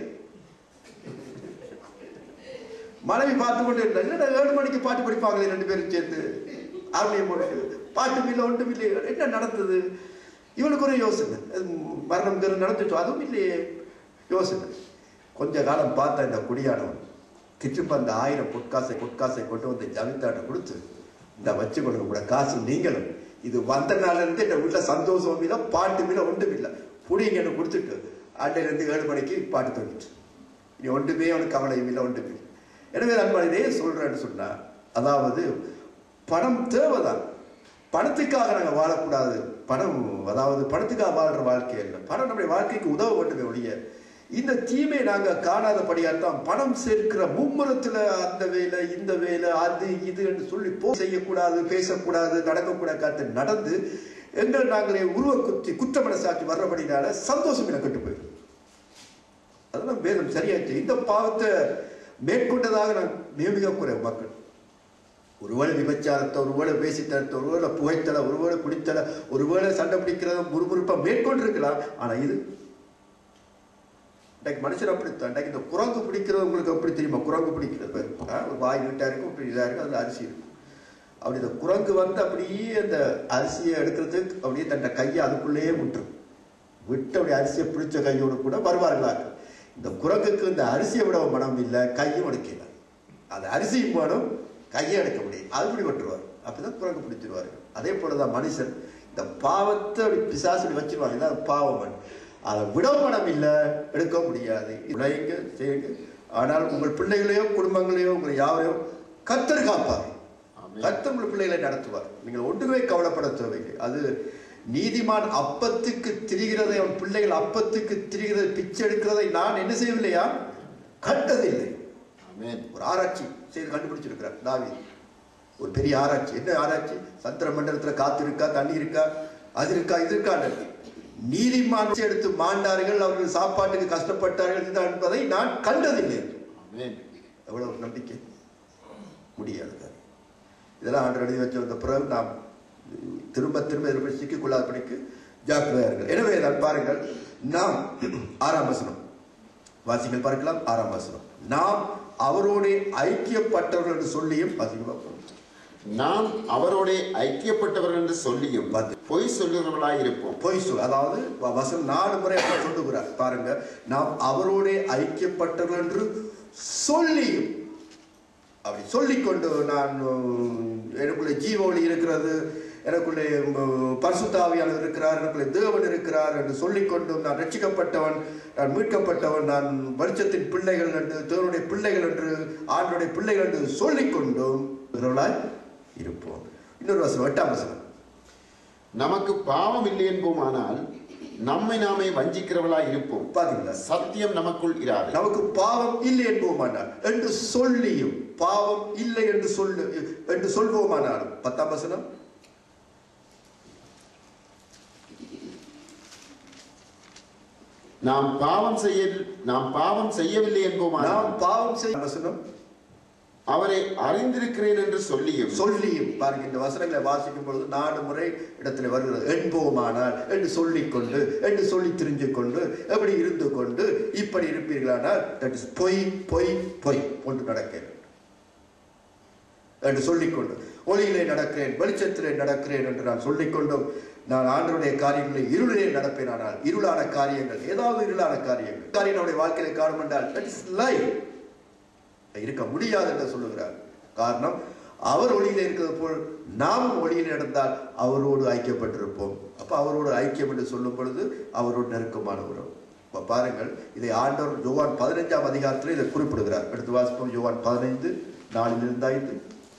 மனைவி பார்த்து கொண்டு இருந்தா, என்னடா ஏழு மணிக்கு பாட்டு படிப்பாங்களே ரெண்டு பேரும் சேர்ந்து ஆர்மியம் போட்டு பாட்டு இல்லை ஒன்றும் இல்லையே என்ன நடந்தது இவனுக்கு ஒரு யோசனை அது மரணம் கரு நடந்துட்டோம் அதுவும் இல்லையே யோசனை கொஞ்ச காலம் பார்த்த இந்த குடியானவன் திரும்ப அந்த ஆயிரம் பொற்காசை பொற்காசை கொண்டு வந்து ஜமிதாட்ட கொடுத்து இந்த வச்சு கொண்டு கூட காசு நீங்களும் இது வந்த நாள்ல இருந்து இந்த உள்ள சந்தோஷம் இல்லை பாட்டு இல்லை ஒன்றும் இல்லை புடிங்கன்னு கொடுத்துட்டு அண்டையிலேருந்து ஏழு மணிக்கு பாட்டு தூங்கிட்டு இனி ஒன்றுமே அவனுக்கு கவலையும் இல்லை ஒன்றுமே இல்லை. எனவே நான் இதே சொல்றேன்னு சொன்னா அதாவது பணம் தேவைதான் பணத்துக்காக நாங்கள் வாழக்கூடாது பணம் அதாவது பணத்துக்காக வாழ்ற வாழ்க்கை இல்லை பணம் நம்முடைய வாழ்க்கைக்கு உதவ வேண்டுமே ஒழிய இந்த தீமை நாங்கள் காணாதபடியாத்தான் பணம் சேர்க்கிற மும்முரத்தில் அந்த வேலை இந்த வேலை அது இது என்று சொல்லி போ செய்யக்கூடாது பேசக்கூடாது நடக்கக்கூடாது காத்து நடந்து எங்களை நாங்களே உருவ குத்தி குற்ற மனசாக்கி வர்றபடினால சந்தோஷம் எனக்கு கெட்டு போயிடும் அதெல்லாம் வேதம் சரியாச்சு இந்த பாவத்தை மேற்கொண்டதாக நான் மிக மிக குறை மக்கள் ஒருவேளை விபச்சாரத்தை ஒருவேளை பேசித்தனத்தை ஒருவேளை புகைத்தலை ஒருவேளை குடித்தலை ஒருவேளை சண்டை பிடிக்கிறத முறுமுறுப்பா மேற்கொண்டிருக்கலாம் ஆனா இது இன்றைக்கு மனுஷன் அப்படித்தான் இன்றைக்கு இந்த குரங்கு பிடிக்கிறது உங்களுக்கு எப்படி தெரியுமா குரங்கு பிடிக்கிறது ஆ, ஒரு வாய் நீட்டா இருக்கும் இப்படி இதாக இருக்கும் அது அரிசி இருக்கும் அப்படி இந்த குரங்கு வந்து அப்படியே அந்த அரிசியை எடுக்கிறதுக்கு அப்படியே தன்னை கையை அதுக்குள்ளேயே விட்டுரும் விட்டு அப்படி அரிசியை பிடிச்ச கையோடு கூட வருவார்களாக இந்த குரங்குக்கு இந்த அரிசியை விட மனம் இல்லை கையும் எடுக்கல அது அரிசியும் வேணும் கையை எடுக்க முடியும் அது இப்படி விட்டுருவார் அப்படிதான் குரங்கு பிடிச்சிருவாரு அதே போலதான் மனுஷன் இந்த பாவத்தை அப்படி பிசாசு வச்சிருவாங்க இதான் பாவம் அதை விட மனம் இல்லை எடுக்க முடியாது உழைங்க செய்யுங்க ஆனால் உங்கள் பிள்ளைகளையோ குடும்பங்களையோ உங்களை யாரையோ கத்தர் காப்பார் ஆமென். கர்த்தர் உங்கள் பிள்ளைகளை நடத்துவார் நீங்கள் ஒன்றுமே கவலைப்பட தேவையில்லை அது நீதிமான் அப்பத்துக்கு திரிகிறதை அவன் பிள்ளைகள் அப்பத்துக்கு திரிகிறதை பிச்சை எடுக்கிறதை நான் என்ன செய்யவில்லையா கண்டதில்லை ஆமென் ஒரு ஆராய்ச்சி செய்து கண்டுபிடிச்சிருக்கிறார் தாவி ஒரு பெரிய ஆராய்ச்சி என்ன ஆராய்ச்சி சந்திர மண்டலத்துல காத்து இருக்கா தண்ணி இருக்கா அது இருக்கா இது இருக்கா நீதிமான் பிச்சை எடுத்து மாண்டார்கள் அவர்கள் சாப்பாட்டுக்கு கஷ்டப்பட்டார்கள் இதுதான் என்பதை நான் கண்டதில்லை ஆமென் எவ்வளவு நம்பிக்கை முடியாது காரியம். இதெல்லாம் ஆண்டு எழுதி வச்ச பிறகு நாம் திரும்ப திரும்ப இதில் போய் சிக்கிக்கொள்ளாதபடிக்கு ஜாக்கிரதையா இருங்கள் எனவே நான் பாருங்கள் நாம் ஆறாம் வசனம் வாசிங்கள் பார்க்கலாம் ஆறாம் வசனம் நாம் அவரோட ஐக்கியப்பட்டவர்கள் என்று சொல்லியும் வாசிங்க பார்ப்போம். நாம் அவரோட ஐக்கியப்பட்டவர்கள் என்று சொல்லியும் பார்த்து. பொய் சொல்லுகிறவர்களாய் இருப்போம் பொய் சொல் அதாவது வ- வசனம் நாலு முறை அவர் சொல்லுகிறார் பாருங்க நாம் அவரோட ஐக்கியப்பட்டவர்கள் என்று சொல்லியும் அப்படி சொல்லிக்கொண்டு நான் உம், எனக்குள்ளே ஜீவ ஒளி இருக்கிறது எனக்குள்ளே உம், பரிசுத்தாவியானவர் இருக்கிறார் எனக்குள்ளே தேவன் இருக்கிறார் என்று சொல்லிக்கொண்டும் நான் ரட்சிக்கப்பட்டவன் நான் மீட்கப்பட்டவன் நான் வருஷத்தின் பிள்ளைகள் என்று தேவனுடைய பிள்ளைகள் என்று ஆண்டுடைய பிள்ளைகள் என்று சொல்லிக்கொண்டும் இவர்களாய் இருப்போம் இன்னொரு வசனம் எட்டாம் வசனம் நமக்கு பாவம் இல்லை என்போமானால் நம்மை நாமே வஞ்சிக்கிறவர்களாய் இருப்போம் பாத்தீங்களா சத்தியம் நமக்குள் இராது நமக்கு பாவம் இல்லை என்போமானால் என்று சொல்லியும் பாவம் இல்லை என்று சொல்லு என்று சொல்வோமானாலும் பத்தாம் வசனம் நாம் பாவம் செய்ய நாம் பாவம் செய்யவில்லை என்போமானால் நாம் பாவம் செய்ய வசனம் அவரை அறிந்திருக்கிறேன் என்று சொல்லியும் சொல்லியும் பாருங்க இந்த வசனங்களை வாசிக்கும் பொழுது நாலு முறை இடத்துல வருகிறது என்போமானால் என்று சொல்லிக்கொண்டு என்று சொல்லி தெரிஞ்சு கொண்டு எப்படி இருந்து கொண்டு இப்படி இருப்பீர்களானால் தட் இஸ் பொய் பொய் பொய் ஒன்று நடக்க வேண்டும் என்று சொல்லிக்கொண்டு ஒளியிலே நடக்கிறேன் வெளிச்சத்திலே நடக்கிறேன் என்று நான் சொல்லிக்கொண்டும் நான் ஆண்டவருடைய காரியங்களை இருளிலே நடப்பேன் ஆனால் இருளான காரியங்கள் ஏதாவது இருளான காரியங்கள் காரியம் நம்முடைய வாழ்க்கையில காணும் என்றால் தட் இஸ் லைஃப் இருக்க முடியாது என்று சொல்லுகிறார் காரணம் அவர் ஒளியில் இருக்கிறது போல் நாம் ஒளியில் நடந்தால் அவரோடு ஐக்கியப்பட்டிருப்போம் அப்ப அவரோடு ஐக்கியம் என்று சொல்லும் பொழுது அவரோடு நெருக்கமான உறவு அப்ப பாருங்கள் இதை ஆண்டவர் யோவான் பதினைஞ்சாம் அதிகாரத்தில் இதை குறிப்பிடுகிறார் அடுத்து வாசிப்போம் யோவான் பதினைந்து நாலிலிருந்து ஐந்து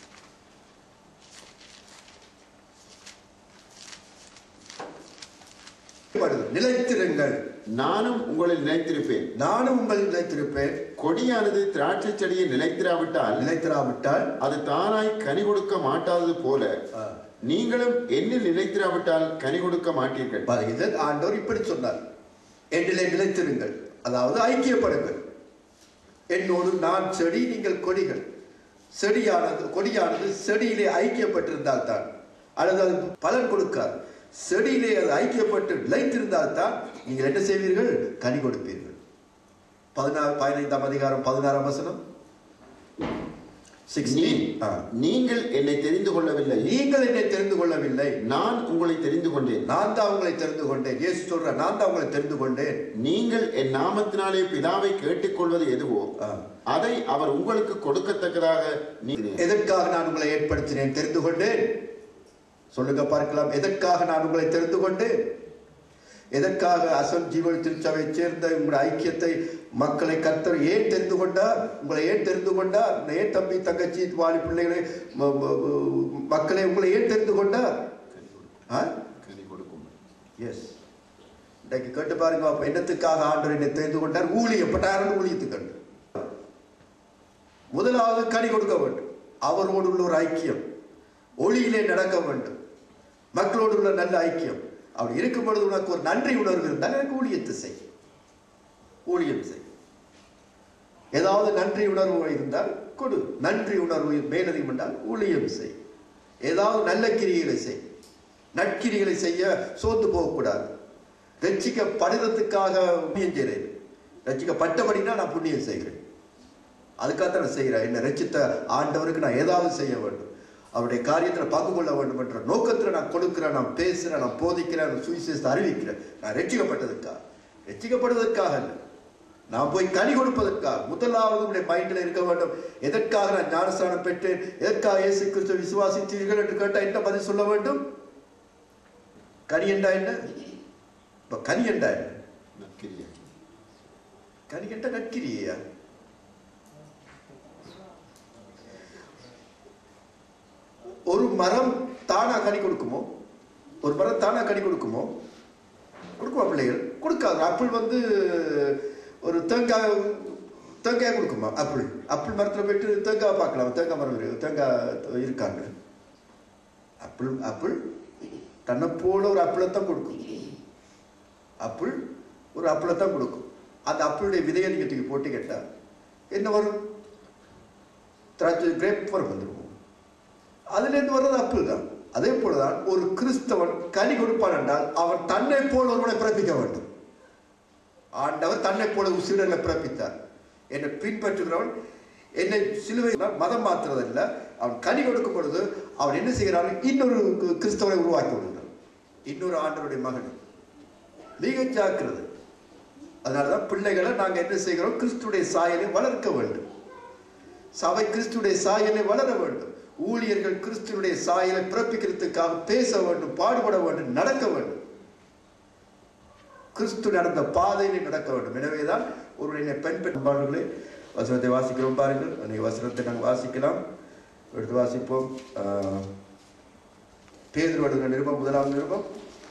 நிலைத்திருங்கள் நானும் உங்களில் நிலைத்திருப்பேன் நானும் உங்களில் நிலைத்திருப்பேன் கொடியானது திராட்சை செடியை நிலைத்திராவிட்டால் நிலைத்திராவிட்டால் அது தானாய் கனி கொடுக்க மாட்டாதது போல ஆ, நீங்களும் என்னில் நிலைத்திராவிட்டால் கனி கொடுக்க மாட்டீர்கள் பாருங்க இது ஆண்டவர் இப்படி சொன்னார் என்னிலே நிலைத்திருங்கள் அதாவது ஐக்கியப்படுங்கள் என்னோடு நான் செடி நீங்கள் கொடிகள் செடியானது கொடியானது செடியிலே ஐக்கியப்பட்டிருந்தால் தான் அல்லது அது பலன் கொடுக்காது செடியிலே அது ஐக்கியப்பட்டு நிலைத்திருந்தால் தான் நீங்கள் என்ன செய்வீர்கள் கனி கொடுப்பீர்கள் பதினாறு பதினைந்தாம் அதிகாரம் பதினாறாம் வசனம் நீ- சிக்ஸ்டீன் நீங்கள் என்னை தெரிந்து கொள்ளவில்லை நீங்கள் என்னை தெரிந்து கொள்ளவில்லை நான் உங்களை தெரிந்து கொண்டேன் நான் தான் உங்களை தெரிந்து கொண்டேன் இயேசு சொல்ற நான் தான் உங்களை தெரிந்து கொண்டேன் நீங்கள் என் நாமத்தினாலே பிதாவை கேட்டுக்கொள்வது எதுவோ ஆ. அதை அவர் உங்களுக்கு கொடுக்கத்தக்கதாக நீ எதற்காக நான் உங்களை ஏற்படுத்தினேன் தெரிந்து கொண்டேன் சொல்லுங்க பார்க்கலாம் எதற்காக நான் உங்களை தெரிந்து கொண்டேன் எதற்காக அசல் ஜீவன் திருச்சபை சேர்ந்த உங்களுடைய ஐக்கியத்தை மக்களை கத்தர் ஏன் தெரிந்து கொண்டார் உங்களை ஏன் தெரிந்து கொண்டார் ஏன் தம்பி தங்கச்சி வாலி பிள்ளைகளை ம- ம- ம- மக்களை உங்களை ஏன் தெரிந்து கொண்டார் ஆ கனி கொடுக்கும் எஸ் இன்றைக்கு கேட்டு பாருங்க அப்ப என்னத்துக்காக ஆண்டவர் என்னை தெரிந்து கொண்டார் ஊழியம் பட்டாரன் ஊழியத்துக்கு முதலாவது கனி கொடுக்க வேண்டும் அவரோடு உள்ள ஒரு ஐக்கியம் ஒளியிலே நடக்க வேண்டும் மக்களோடு உள்ள நல்ல ஐக்கியம் அப்படி இருக்கும் பொழுது உனக்கு ஒரு நன்றி உணர்வு இருந்தால் எனக்கு ஊழியத்தை செய் ஊழியம் செய் ஏதாவது நன்றி உணர்வு இருந்தால் கொடு நன்றி உணர்வு மேலதிகம் என்றால் ஊழியம் செய் ஏதாவது நல்ல கிரிகளை செய் நற்கிரிகளை செய்ய சோர்ந்து போகக்கூடாது ரட்சிக்கப்படுறதுக்காக புண்ணியம் செய்கிறேன் ரட்சிக்கப்பட்டபடினா நான் புண்ணியம் செய்கிறேன் அதுக்காகத்தான் நான் செய்கிறேன் என்னை ரட்சித்த ஆண்டவருக்கு நான் ஏதாவது செய்ய வேண்டும் அவருடைய காரியத்தில் பங்கு கொள்ள வேண்டும் என்ற நோக்கத்தில் நான் கொடுக்கிறேன் நான் பேசுகிறேன் நான் போதிக்கிறேன் நான் சுவிசேஷத்தை அறிவிக்கிறேன் நான் ரட்சிக்கப்பட்டதுக்காக ரட்சிக்கப்படுவதற்காக இல்லை நான் போய் கனி கொடுப்பதற்காக முதலாவது உடைய மைண்டில் இருக்க வேண்டும் எதற்காக நான் ஞானஸ்தானம் பெற்றேன் எதற்காக இயேசு கிறிஸ்து விசுவாசித்தீர்கள் என்று கேட்டால் என்ன பதில் சொல்ல வேண்டும் கனி என்றா என்ன இப்ப கனி என்றா என்ன நற்கிரியை கனி என்ற நற்கிரியா ஒரு மரம் தானா கனி கொடுக்குமோ ஒரு மரம் தானா கனி கொடுக்குமோ கொடுக்குமா பிள்ளைகள் கொடுக்காது ஆப்பிள் வந்து ஒரு தேங்காய் தேங்காய் கொடுக்குமா ஆப்பிள் ஆப்பிள் மரத்தில் போயிட்டு தேங்காய் பார்க்கலாம் தேங்காய் மரம் இருக்கு தேங்காய் இருக்காங்க ஆப்பிள் ஆப்பிள் தன்னை போல ஒரு ஆப்பிளை தான் கொடுக்கும் ஆப்பிள் ஒரு ஆப்பிளை தான் கொடுக்கும் அந்த ஆப்பிளுடைய விதையை நீங்கள் தூக்கி போட்டு கேட்டால் என்ன வரும் திராட்சை கிரேப் வரும் வந்துருக்கும் அதுலேருந்து வர்றது ஆப்பிள் தான் அதே போலதான் ஒரு கிறிஸ்தவன் கனி கொடுப்பான் என்றால் அவன் தன்னை போல ஒருவனை பிறப்பிக்க வேண்டும் ஆண்டவர் தன்னை போல சீடர்களை பிறப்பித்தார் என்னை பின்பற்றுகிறவன் என்னை சிலுவை மதம் மாற்றுறதில்ல அவன் கனி கொடுக்கும் பொழுது அவன் என்ன செய்கிறான் இன்னொரு கு- கிறிஸ்தவனை உருவாக்கி விடுகிறான் இன்னொரு ஆண்டவருடைய மகன் மிக ஜாக்கிரதை அதனாலதான் பிள்ளைகளை நாங்க என்ன செய்கிறோம் கிறிஸ்துடைய சாயலை வளர்க்க வேண்டும் சபை கிறிஸ்துடைய சாயலை வளர வேண்டும் ஊழியர்கள் கிறிஸ்துடைய சாயலை பிறப்பிக்கிறதுக்காக பேச வேண்டும் பாடுபட வேண்டும் நடக்க வேண்டும் கிறிஸ்து நடந்த பாதையிலே நடக்க வேண்டும் எனவேதான் ஒரு என்னை பெண் பெண் பாடல்களே வசனத்தை வாசிக்கிறோம் பாருங்கள் அன்னைக்கு வசனத்தை நாங்கள் வாசிக்கலாம் எடுத்து வாசிப்போம் ஆஹ், பேதுரு அடுத்த நிருபம் முதலாவது நிருபம்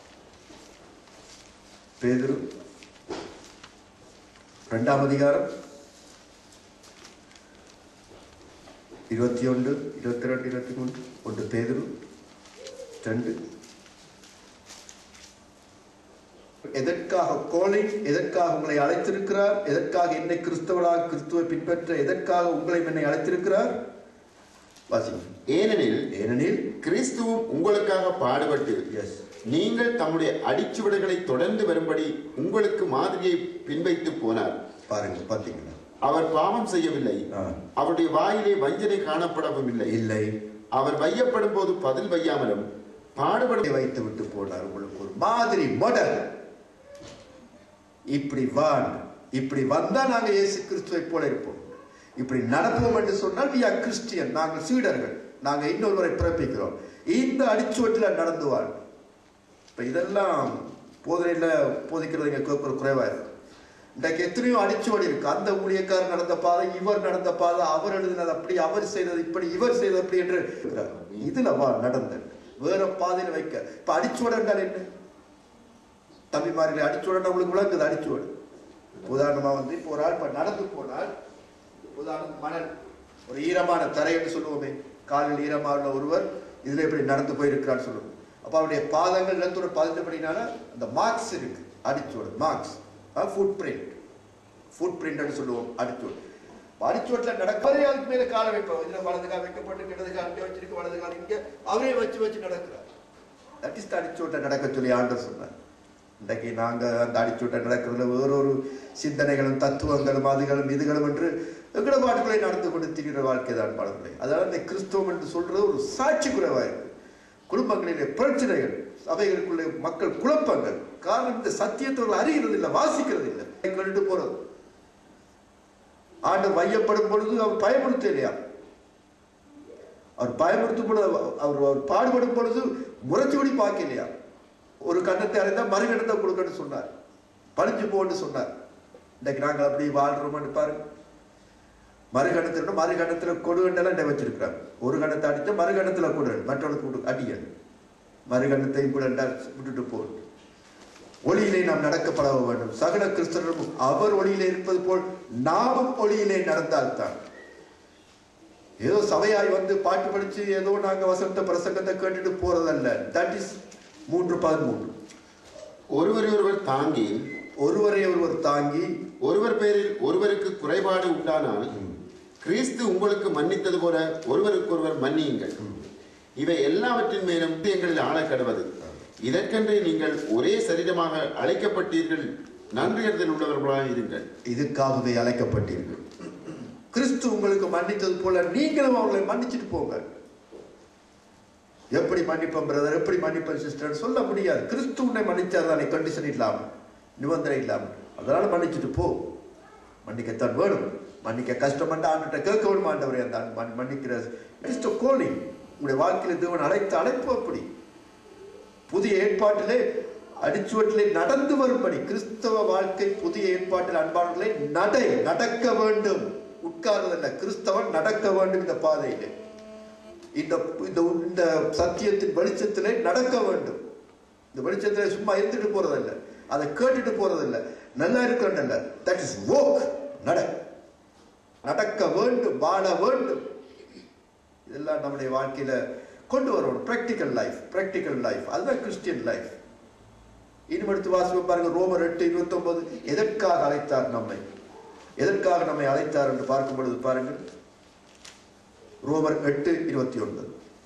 பேதுரு ரெண்டாம் அதிகாரம் இருபத்தி ஒன்று இருபத்தி ரெண்டு இருபத்தி மூன்று ஒன்று பேதுரு ரெண்டு எதற்காக கோலிங் எதற்காக உங்களை அழைத்திருக்கிறார் எதற்காக என்னை கிறிஸ்தவனாக கிறிஸ்துவை பின்பற்ற எதற்காக உங்களை என்னை அழைத்திருக்கிறார் வாசிங்க ஏனெனில் ஏனெனில் கிறிஸ்துவும் உங்களுக்காக பாடுபட்டு எஸ் நீங்கள் தம்முடைய அடிச்சுவடுகளை தொடர்ந்து வரும்படி உங்களுக்கு மாதிரியை பின்வைத்து போனார் பாருங்க பாத்தீங்களா அவர் பாவம் செய்யவில்லை ஆ. அவருடைய வாயிலே வஞ்சனை காணப்படவும் இல்லை இல்லை அவர் வையப்படும் போது பதில் வையாமலும் பாடுபடும் வைத்து விட்டு போனார் உங்களுக்கு ஒரு மாதிரி மாடல் இப்படி வான் இப்படி வந்தா நாங்க இயேசு கிறிஸ்துவை போல இருப்போம் இப்படி நடப்போம் என்று சொன்னால் we are கிறிஸ்டியன் நாங்கள் சீடர்கள் நாங்க இன்னொருவரை பிறப்பிக்கிறோம் இந்த அடிச்சுவட்டில் நடந்து வாழ் இப்ப இதெல்லாம் போதனையில போதிக்கிறது இங்க கேட்கிற குறைவா இருக்கு இன்றைக்கு எத்தனையோ அடிச்சுவடி இருக்கு அந்த ஊழியக்காரர் நடந்த பாதை இவர் நடந்த பாதை அவர் எழுதினது அப்படி அவர் செய்தது இப்படி இவர் செய்தது அப்படி என்று இருக்கிறார். இதுல வா நடந்த வேற பாதையில வைக்க இப்ப அடிச்சுவடு என்றால் என்ன தம்பிமாரில் அடிச்சுவடு உங்களுக்கு விளங்குது அடிச்சுவடு உதாரணமா வந்து இப்போ ஒரு ஆள் இப்ப நடந்து போனால் உதாரணம் மணல் ஒரு ஈரமான தரை என்று சொல்லுவோமே காலில் ஈரமான ஒருவர் இதுல இப்படி நடந்து போயிருக்கிறான்னு சொல்லுவோம் அப்ப அவருடைய பாதங்கள் நிலத்தோட பதிந்தபடினால அந்த மார்க்ஸ் இருக்கு அடிச்சுவடு மார்க்ஸ் ஃபுட் பிரிண்ட் ஃபுட் பிரிண்ட்னு சொல்லுவோம் அடிச்சுவடு அப்ப அடிச்சுவட்டில் நடப்பதே அதுக்கு மேல காலை வைப்போம் இதுல வலது கால் வைக்கப்பட்டு இடது கால் இங்க வச்சிருக்கு வலது கால் இங்க அவரே வச்சு வச்சு நடக்கிறார் தட் இஸ் அடிச்சுவட்டை நடக்க சொல்லி ஆண்டர் சொன்னார் இன்றைக்கு நாங்க அந்த அடிச்சுவட்டை நடக்கிறதுல வேறொரு சிந்தனைகளும் தத்துவங்களும் அதுகளும் இதுகளும் என்று எங்கட பாட்டுகளை நடந்து கொண்டு திரிகிற வாழ்க்கை தான் பலர்களை அதாவது இந்த கிறிஸ்தவம் என்று சொல்றது ஒரு சாட்சி குறைவா இருக்கு குடும்பங்களிலே பிரச்சனைகள் சபைகளுக்குள்ளே மக்கள் குழப்பங்கள் காரணம் இந்த சத்தியத்தை அறிகிறது இல்லை வாசிக்கிறது இல்லை கேட்டு போறது ஆண்டு வையப்படும் பொழுது அவர் பயமுறுத்த இல்லையா அவர் பயமுறுத்தும் பொழுது அவர் அவர் பாடுபடும் பொழுது முறைச்சுபடி பார்க்கலையா ஒரு கண்ணத்தை அடைந்தா மறு கண்ணத்தை கொடுக்கன்னு சொன்னார் பழிஞ்சு போன்னு சொன்னார் இன்னைக்கு நாங்கள் அப்படி வாழ்றோம்னு பாருங்க மறு கணத்துல மறு கணத்துல கொடுகண்டெல்லாம் வச்சிருக்கிறாங்க ஒரு கணத்தை அடிச்சா மறு கணத்துல கொடு மற்றவனுக்கு கொடு அடியல் மறு கணத்தையும் கூட விட்டுட்டு போகணும் ஒளியிலே நாம் நடக்கப்பட வேண்டும் சகல கிறிஸ்தவரும் அவர் ஒளியிலே இருப்பது போல் நாமும் ஒளியிலே நடந்தால்தான் ஏதோ சபையாய் வந்து பாட்டு படிச்சு ஏதோ நாங்க வசந்த பிரசங்கத்தை கேட்டுட்டு போறதல்ல தட் இஸ் மூன்று பதிமூன்று ஒருவரை ஒருவர் தாங்கி ஒருவரை ஒருவர் தாங்கி ஒருவர் பேரில் ஒருவருக்கு குறைபாடு உண்டானால் கிறிஸ்து உங்களுக்கு மன்னித்தது போல ஒருவருக்கொருவர் மன்னியுங்கள் இவை எல்லாவற்றின் மேலும் எங்களில் ஆள கடவது இதற்கென்றே நீங்கள் ஒரே சரீரமாக அழைக்கப்பட்டீர்கள் நன்றியறிதல் உள்ளவர்களாக இருங்கள் இதுக்காகவே அழைக்கப்பட்டீர்கள் கிறிஸ்து உங்களுக்கு மன்னித்தது போல நீங்களும் அவர்களை மன்னிச்சுட்டு போங்க எப்படி மன்னிப்பேன் பிரதர் எப்படி மன்னிப்பேன் சிஸ்டர் சொல்ல முடியாது கிறிஸ்து உன்னை மன்னிச்சாதானே கண்டிஷன் இல்லாம நிபந்தனை இல்லாம அதனால மன்னிச்சுட்டு போ மன்னிக்கத்தான் வேணும் மன்னிக்க கஷ்டமண்ட ஆண்டுகிட்ட கேட்க வேணும் ஆண்டவரே அந்த மன்- மன்னிக்கிற கிறிஸ்து கோலி உங்களுடைய வாழ்க்கையில தேவன் அழைத்த அழைப்பு அப்படி புதிய ஏற்பாட்டிலே அடிச்சுவட்டிலே நடந்து வரும்படி கிறிஸ்தவ வாழ்க்கை புதிய ஏற்பாட்டில் அன்பானவர்களே நடை நடக்க வேண்டும் உட்கார்றதல்ல கிறிஸ்தவன் நடக்க வேண்டும் இந்த பாதையிலே இந்த இந்த இந்த சத்தியத்தின் வெளிச்சத்திலே நடக்க வேண்டும் இந்த வெளிச்சத்திலே சும்மா இருந்துட்டு போறதல்ல அதை கேட்டுட்டு போறதில்ல நல்லா இருக்கண்டல்ல தட் இஸ் walk நட நடக்க வேண்டும் வாழ வேண்டும் இதெல்லாம் நம்முடைய வாழ்க்கையில கொண்டு வரணும் ப்ராக்டிக்கல் லைஃப் ப்ராக்டிக்கல் லைஃப் அதுதான் கிறிஸ்டியன் லைஃப் இனிமடுத்து வாசிப்பு பாருங்க ரோமர் எட்டு இருபத்தொன்பது எதற்காக அழைத்தார் நம்மை எதற்காக நம்மை அழைத்தார் என்று பார்க்கும் பொழுது பாருங்கள் ரோமர் எட்டு இருபத்தி ஒன்பது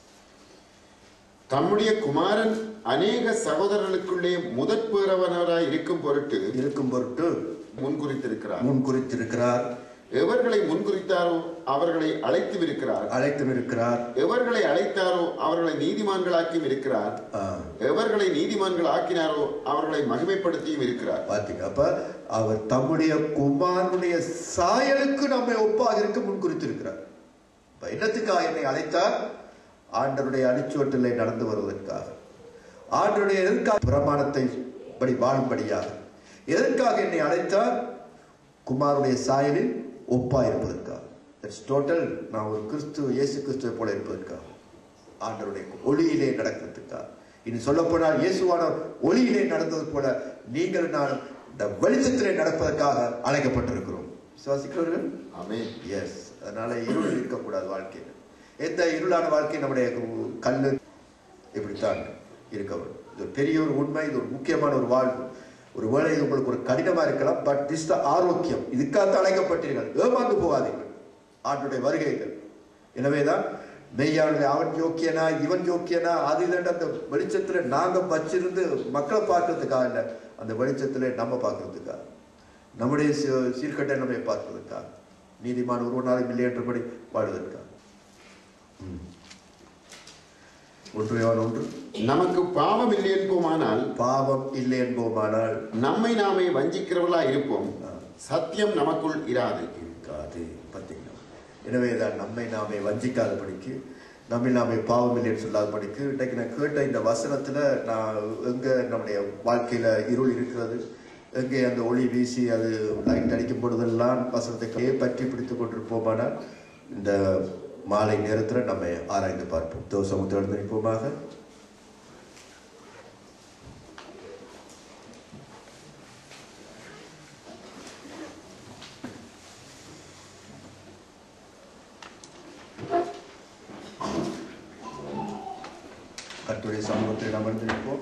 தம்முடைய குமாரன் அநேக சகோதரர்களுக்குள்ளே முதற் பேரவனராய் இருக்கும் பொருட்டு இருக்கும் பொருட்டு முன்குறித்திருக்கிறார் முன் குறித்திருக்கிறார் எவர்களை முன்குறித்தாரோ அவர்களை அழைத்தும் இருக்கிறார் அழைத்தும் இருக்கிறார் எவர்களை அழைத்தாரோ அவர்களை நீதிமான்களாக்கியும் இருக்கிறார் ஆ, எவர்களை நீதிமான்கள் ஆக்கினாரோ அவர்களை மகிமைப்படுத்தியும் இருக்கிறார் பார்த்தீங்க அப்ப அவர் தம்முடைய குமாரனுடைய சாயலுக்கு நம்மை ஒப்பாக இருக்க முன் குறித்திருக்கிறார் இப்ப என்னத்துக்காக என்னை அழைத்தார் ஆண்டருடைய அடிச்சுவட்டிலே நடந்து வருவதற்காக ஆண்டருடைய எதற்காக பிரமாணத்தை படி வாழும்படியாக எதற்காக என்னை அழைத்தார் குமாரனுடைய சாயலில் ஒப்பா இருப்பதற்காக இட்ஸ் டோட்டல் நான் ஒரு கிறிஸ்துவ இயேசு கிறிஸ்துவை போல இருப்பதற்காக ஆண்டருடைய ஒளியிலே நடக்கிறதுக்காக இனி சொல்லப்போனால் இயேசுவானவர் ஒளியிலே நடந்தது போல நீங்கள் நான் இந்த வெளிச்சத்திலே நடப்பதற்காக அழைக்கப்பட்டிருக்கிறோம் விசுவாசிக்கிறவர்கள் ஆமென் எஸ் அதனால இருள் இருக்கக்கூடாது வாழ்க்கையில் எந்த இருளான வாழ்க்கை நம்முடைய கல்லு இப்படித்தான் இருக்க வேண்டும் இது ஒரு பெரிய ஒரு உண்மை இது ஒரு முக்கியமான ஒரு வாழ்வு ஒரு வேளை இது உங்களுக்கு ஒரு கடினமா இருக்கலாம் பட் திஸ் த ஆரோக்கியம் இதுக்காக அழைக்கப்பட்டீர்கள் ஏமாந்து போகாதீர்கள் ஆண்டுடைய வருகைகள் எனவேதான் மெய்யான அவன் யோக்கியனா இவன் யோக்கியனா அது இதுன்ற அந்த வெளிச்சத்துல நாங்க வச்சிருந்து மக்களை பார்க்கறதுக்காக இல்லை அந்த வெளிச்சத்துல நம்ம பார்க்கறதுக்காக நம்முடைய சீ- சீர்கட்டை நம்மை பார்ப்பதற்காக நீதிமான் ஒருவனாலும் இல்லை என்றபடி வாழ்வதற்காக ம். ஒன்று யோவான் ஒன்று நமக்கு பாவம் இல்லை என்போமானால் பாவம் இல்லை என்போமானால் நம்மை நாமே வஞ்சிக்கிறவர்களா இருப்போம் சத்தியம் நமக்குள் இராது இருக்காது பார்த்தீங்களா எனவே தான் நம்மை நாமே வஞ்சிக்காதபடிக்கு நம்மை நாமே பாவம் இல்லைன்னு சொல்லாதபடிக்கு இன்றைக்கு நான் கேட்ட இந்த வசனத்துல நான் எங்க நம்முடைய வாழ்க்கையில இருள் இருக்கிறது எங்கே அந்த ஒளி வீசி அது லைட் அடிக்கும் பொழுதெல்லாம் வசனத்தை பற்றி பிடித்து கொண்டிருப்போமானால் இந்த மாலை நேரத்துல நம்ம ஆராய்ந்து பார்ப்போம் தோசமுத்திரம் எழுந்து நிற்போமாக கர்த்தருடைய சமூகத்தில் அமர்ந்து நிற்போம்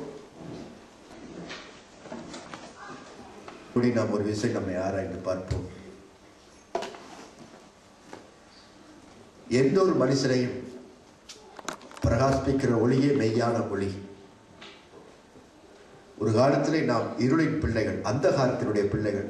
இப்படி நாம் ஒரு விஷயம் நம்மை ஆராய்ந்து பார்ப்போம் எந்த ஒரு மனுஷரையும் பிரகாசிப்பிக்கிற ஒளியே மெய்யான ஒளி ஒரு காலத்திலே நாம் இருளின் பிள்ளைகள் அந்த காலத்தினுடைய பிள்ளைகள்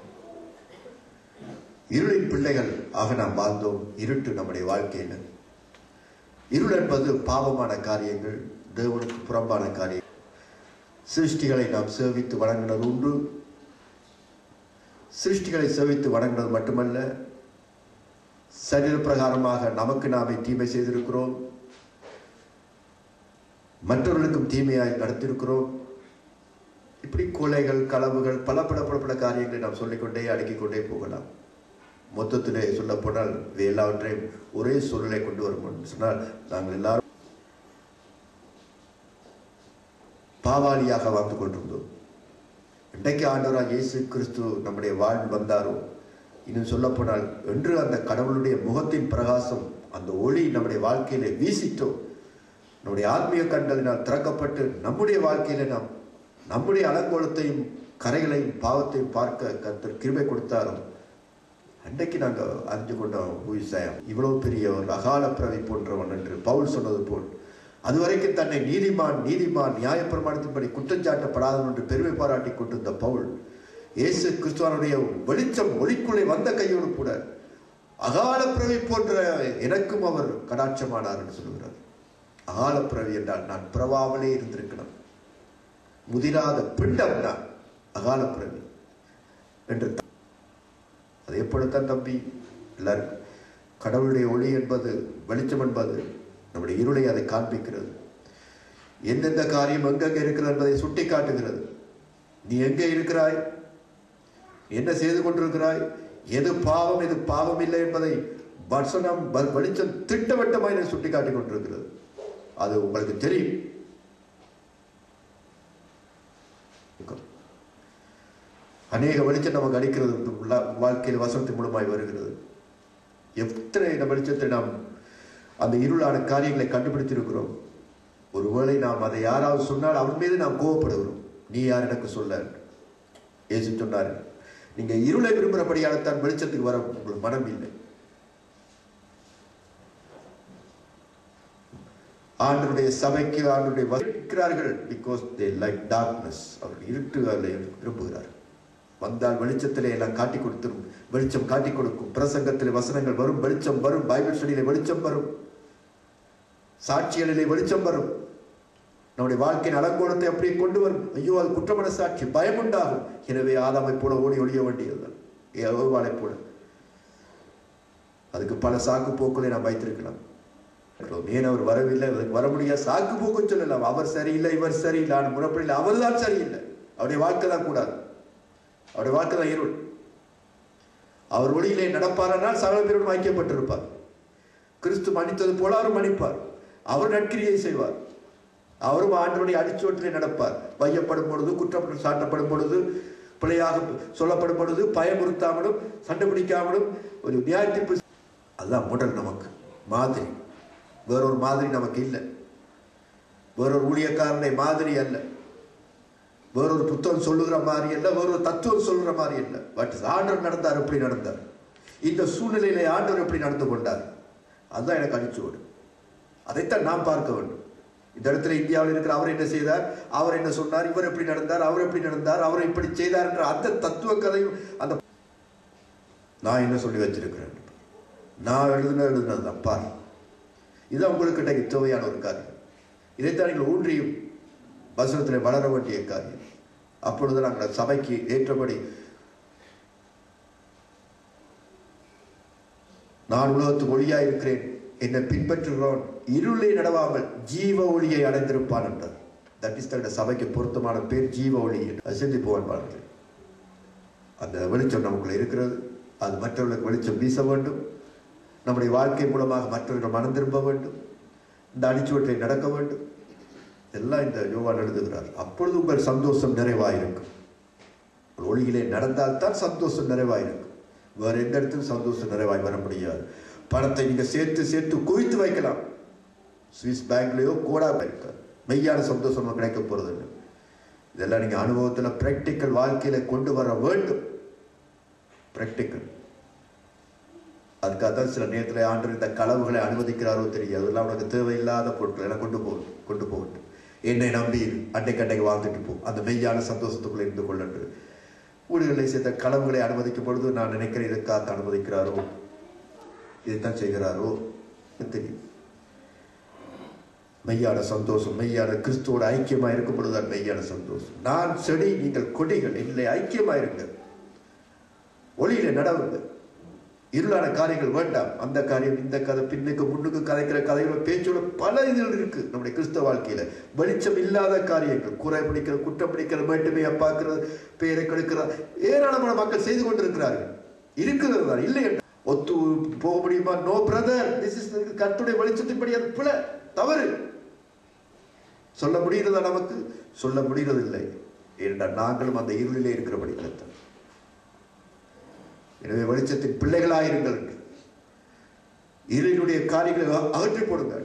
இருளின் பிள்ளைகள் ஆக நாம் வாழ்ந்தோம் இருட்டு நம்முடைய வாழ்க்கையில் இருள் என்பது பாவமான காரியங்கள் தேவனுக்கு புறம்பான காரியம் சிருஷ்டிகளை நாம் சேவித்து வணங்கினது உண்டு சிருஷ்டிகளை சேவித்து வணங்கினது மட்டுமல்ல சரீர பிரகாரமாக நமக்கு நாமே தீமை செய்திருக்கிறோம் மற்றவர்களுக்கும் தீமையாய் நடத்தியிருக்கிறோம் இப்படி கொலைகள் களவுகள் பல பல பல பல காரியங்களை நாம் சொல்லிக்கொண்டே அடுக்கிக் கொண்டே போகலாம் மொத்தத்திலே சொல்ல போனால் இவை எல்லாவற்றையும் ஒரே சூழலை கொண்டு வரும் சொன்னால் நாங்கள் எல்லாரும் பாவாளியாக வாழ்ந்து கொண்டிருந்தோம் இன்றைக்கு ஆண்டவராக இயேசு கிறிஸ்து நம்முடைய வாழ்வு வந்தாரோ இன்னும் சொல்ல போனால் என்று அந்த கடவுளுடைய முகத்தின் பிரகாசம் அந்த ஒளி நம்முடைய வாழ்க்கையில வீசிட்டோ நம்முடைய ஆத்மீய கண்களினால் திறக்கப்பட்டு நம்முடைய வாழ்க்கையில நாம் நம்முடைய அலங்கோலத்தையும் கரைகளையும் பாவத்தையும் பார்க்க கர்த்தர் கிருபை கொடுத்தாரோ அன்றைக்கு நாங்கள் அறிஞ்சு கொண்டோம் ஊசாயம் இவ்வளவு பெரிய ஒரு அகால பிறவி போன்றவன் என்று பவுல் சொன்னது போல் அதுவரைக்கும் தன்னை நீதிமான் நீதிமான் நியாயப்பிரமாணத்தின்படி குற்றஞ்சாட்டப்படாதவன் என்று பெருமை பாராட்டி கொண்டிருந்த பவுல் இயேசு கிறிஸ்துவனுடைய வெளிச்சம் ஒளிக்குள்ளே வந்த கையோடு கூட அகால பிறவி போன்ற எனக்கும் அவர் கடாட்சமானார் என்று சொல்லுகிறார் அகால பிறவி என்றால் நான் பிறவாமலே இருந்திருக்கணும் முதிராத பிண்டம் நான் அகால பிறவி என்று அது எப்பொழுதுதான் தம்பி எல்லாரும் கடவுளுடைய ஒளி என்பது வெளிச்சம் என்பது நம்முடைய இருளை அதை காண்பிக்கிறது எந்தெந்த காரியம் எங்கெங்க இருக்கிறது என்பதை சுட்டி காட்டுகிறது நீ எங்கே இருக்கிறாய் என்ன செய்து கொண்டிருக்கிறாய் எது பாவம் எது பாவம் இல்லை என்பதை வசனம் வ- வெளிச்சம் திட்டவட்டமாக சுட்டி காட்டிக் கொண்டிருக்கிறது அது உங்களுக்கு தெரியும் அநேக வெளிச்சம் நமக்கு அடிக்கிறது இந்த உள்ள- வாழ்க்கையில் வசனத்தின் மூலமாய் வருகிறது எத்தனை இந்த வெளிச்சத்தை நாம் அந்த இருளான காரியங்களை கண்டுபிடித்திருக்கிறோம் ஒருவேளை நாம் அதை யாராவது சொன்னால் அவன் மீது நாம் கோவப்படுகிறோம் நீ யார் எனக்கு சொல்ல இயேசு சொன்னார் நீங்க இருளை விரும்புகிறபடியால் தான் வெளிச்சத்துக்கு வர உங்களுக்கு மனம் இல்லை ஆண்டனுடைய சபைக்கு ஆண்டனுடைய இருக்கிறார்கள் பிகாஸ் தே லைக் டார்க்னஸ் அவர்கள் இருட்டு அதை விரும்புகிறார் வந்தால் வெளிச்சத்திலே எல்லாம் காட்டி கொடுத்துரும் வெளிச்சம் காட்டி கொடுக்கும் பிரசங்கத்திலே வசனங்கள் வரும் வெளிச்சம் வரும் பைபிள் ஸ்டடியிலே வெளிச்சம் வரும் சாட்சிகளிலே வெளிச்சம் வரும் நம்முடைய வாழ்க்கையின் அலங்கோலத்தை அப்படியே கொண்டு வரும் ஐயோ அது குற்றமன சாட்சி பயம் உண்டாகும் எனவே ஆதாமை போல ஓடி ஒழிய வேண்டியதுதான் யோவாளை போல அதுக்கு பல சாக்கு போக்குகளை நாம் வைத்திருக்கலாம் ஏன் அவர் வரவில்லை அவருக்கு வர முடியாது சாக்கு போக்கும் சொல்லலாம் அவர் சரியில்லை இவர் சரியில்லை நான் முறப்படிஇல்லை அவர் தான் சரியில்லை அவருடைய வாழ்க்கை தான் கூடாது அவருடைய வாழ்க்கை தான் இருள் அவர் ஒளியிலே நடப்பாரானால் சகல பேரோடு ஐக்கியப்பட்டிருப்பார் கிறிஸ்து மன்னித்தது போல அவர் மன்னிப்பார் அவர் நற்கிரியை செய்வார் அவரும் ஆண்டவனை அடிச்சோட்டிலே நடப்பார் வையப்படும் பொழுது குற்றம் சாட்டப்படும் பொழுது பிழையாக சொல்லப்படும் பொழுது பயமுறுத்தாமலும் சண்டை பிடிக்காமலும் ஒரு நியாயத்தீர்ப்பு அதுதான் முதல் நமக்கு மாதிரி வேறொரு மாதிரி நமக்கு இல்லை வேறொரு ஊழியக்காரனை மாதிரி அல்ல வேறொரு புத்தகம் சொல்லுகிற மாதிரி அல்ல வேறொரு தத்துவம் சொல்லுகிற மாதிரி இல்லை பட் ஆண்டவர் நடந்தார் எப்படி நடந்தார் இந்த சூழ்நிலையில ஆண்டவர் எப்படி நடந்து கொண்டார் அதுதான் எனக்கு அடிச்சோடு அதைத்தான் நாம் பார்க்க வேண்டும் இந்த இடத்துல இந்தியாவில் இருக்கிற அவர் என்ன செய்தார் அவர் என்ன சொன்னார் இவர் எப்படி நடந்தார் அவர் எப்படி நடந்தார் அவர் இப்படி செய்தார் என்ற அந்த தத்துவ கதையும் அந்த நான் என்ன சொல்லி வச்சிருக்கிறேன் நான் எழுதுன எழுதுனது தான் பார் இது உங்களுக்கு இன்றைக்கு தேவையான ஒரு காரியம் இதைத்தான் நீங்கள் ஊன்றியும் வசனத்தில் வளர வேண்டிய காரியம் அப்பொழுது நாங்கள் சபைக்கு ஏற்றபடி நான் உலகத்துக்கு ஒளியா இருக்கிறேன் என்னை பின்பற்றுகிறவன் இருளை நடவாமல் ஜீவ ஒளியை அடைந்திருப்பான் என்றார் தட் இஸ் தன்னுடைய சபைக்கு பொருத்தமான பேர் ஜீவ ஒளி அது சிந்திப்போன் பாருங்கள் அந்த வெளிச்சம் நமக்குள்ள இருக்கிறது அது மற்றவர்களுக்கு வெளிச்சம் வீச வேண்டும் நம்முடைய வாழ்க்கை மூலமாக மற்றவர்கள் மனம் திரும்ப வேண்டும் இந்த அடிச்சுவற்றை நடக்க வேண்டும் எல்லாம் இந்த யோவான் எழுதுகிறார் அப்பொழுது உங்கள் சந்தோஷம் நிறைவாயிருக்கும் ஒரு ஒளியிலே நடந்தால்தான் சந்தோஷம் நிறைவாயிருக்கும் வேற எந்த இடத்துக்கும் சந்தோஷம் நிறைவாய் வர முடியாது பணத்தை நீங்க சேர்த்து சேர்த்து குவித்து வைக்கலாம் சுவிஸ் பேங்க்லயோ கோடா இருக்காது மெய்யான சந்தோஷம் நமக்கு கிடைக்க போறது இல்லை இதெல்லாம் நீங்க அனுபவத்துல பிராக்டிக்கல் வாழ்க்கையில கொண்டு வர வேண்டும் பிராக்டிக்கல் அதுக்காக தான் சில நேரத்தில் ஆண்டு இந்த களவுகளை அனுமதிக்கிறாரோ தெரியாது அதெல்லாம் உனக்கு தேவையில்லாத பொருட்கள் எல்லாம் கொண்டு போகணும் கொண்டு போகட்டும் என்னை நம்பி இரு. அன்னைக்கு அன்னைக்கு வாழ்ந்துட்டு போ அந்த மெய்யான சந்தோஷத்துக்குள்ள இருந்து கொள்ளன்று ஊழியர்களை சேர்த்த களவுகளை அனுமதிக்கும் பொழுது நான் நினைக்கிறேன் இதற்காக அனுமதிக்கிறாரோ இதைத்தான் செய்கிறாரோ எனக்கு தெரியும் மெய்யான சந்தோஷம் மெய்யான கிறிஸ்துவோட ஐக்கியமா இருக்கும் பொழுதுதான் மெய்யான சந்தோஷம் நான் செடி நீங்கள் கொடிகள் இல்லை ஐக்கியமா இருங்க ஒளியில நடவுங்க இருளான காரியங்கள் வேண்டாம் அந்த காரியம் இந்த கதை பின்னுக்கு முன்னுக்கு கதைக்கிற கதைகளோட பேச்சோட பல இதுகள் இருக்கு நம்முடைய கிறிஸ்தவ வாழ்க்கையில வெளிச்சம் இல்லாத காரியங்கள் குறை பிடிக்கிற குற்றம் பிடிக்கிற மேட்டுமையா பார்க்கிறது பேரை கெடுக்கிறது ஏராளமான மக்கள் செய்து கொண்டிருக்கிறார்கள் இருக்கிறது தான் இல்லை என்று ஒத்து போக முடியுமா நோ பிரதர் திஸ் இஸ் கர்த்துடைய வெளிச்சத்தின்படி அது பிழை தவறு சொல்ல முடிகிறதா நமக்கு சொல்ல முடிகிறதில்லை ஏனென்றால் நாங்களும் அந்த இருளிலே இருக்கிறபடி கருத்தம் எனவே வெளிச்சத்தின் பிள்ளைகளாயிருங்கள் என்று இருளினுடைய காரியங்களை அக- அகற்றி போடுங்கள்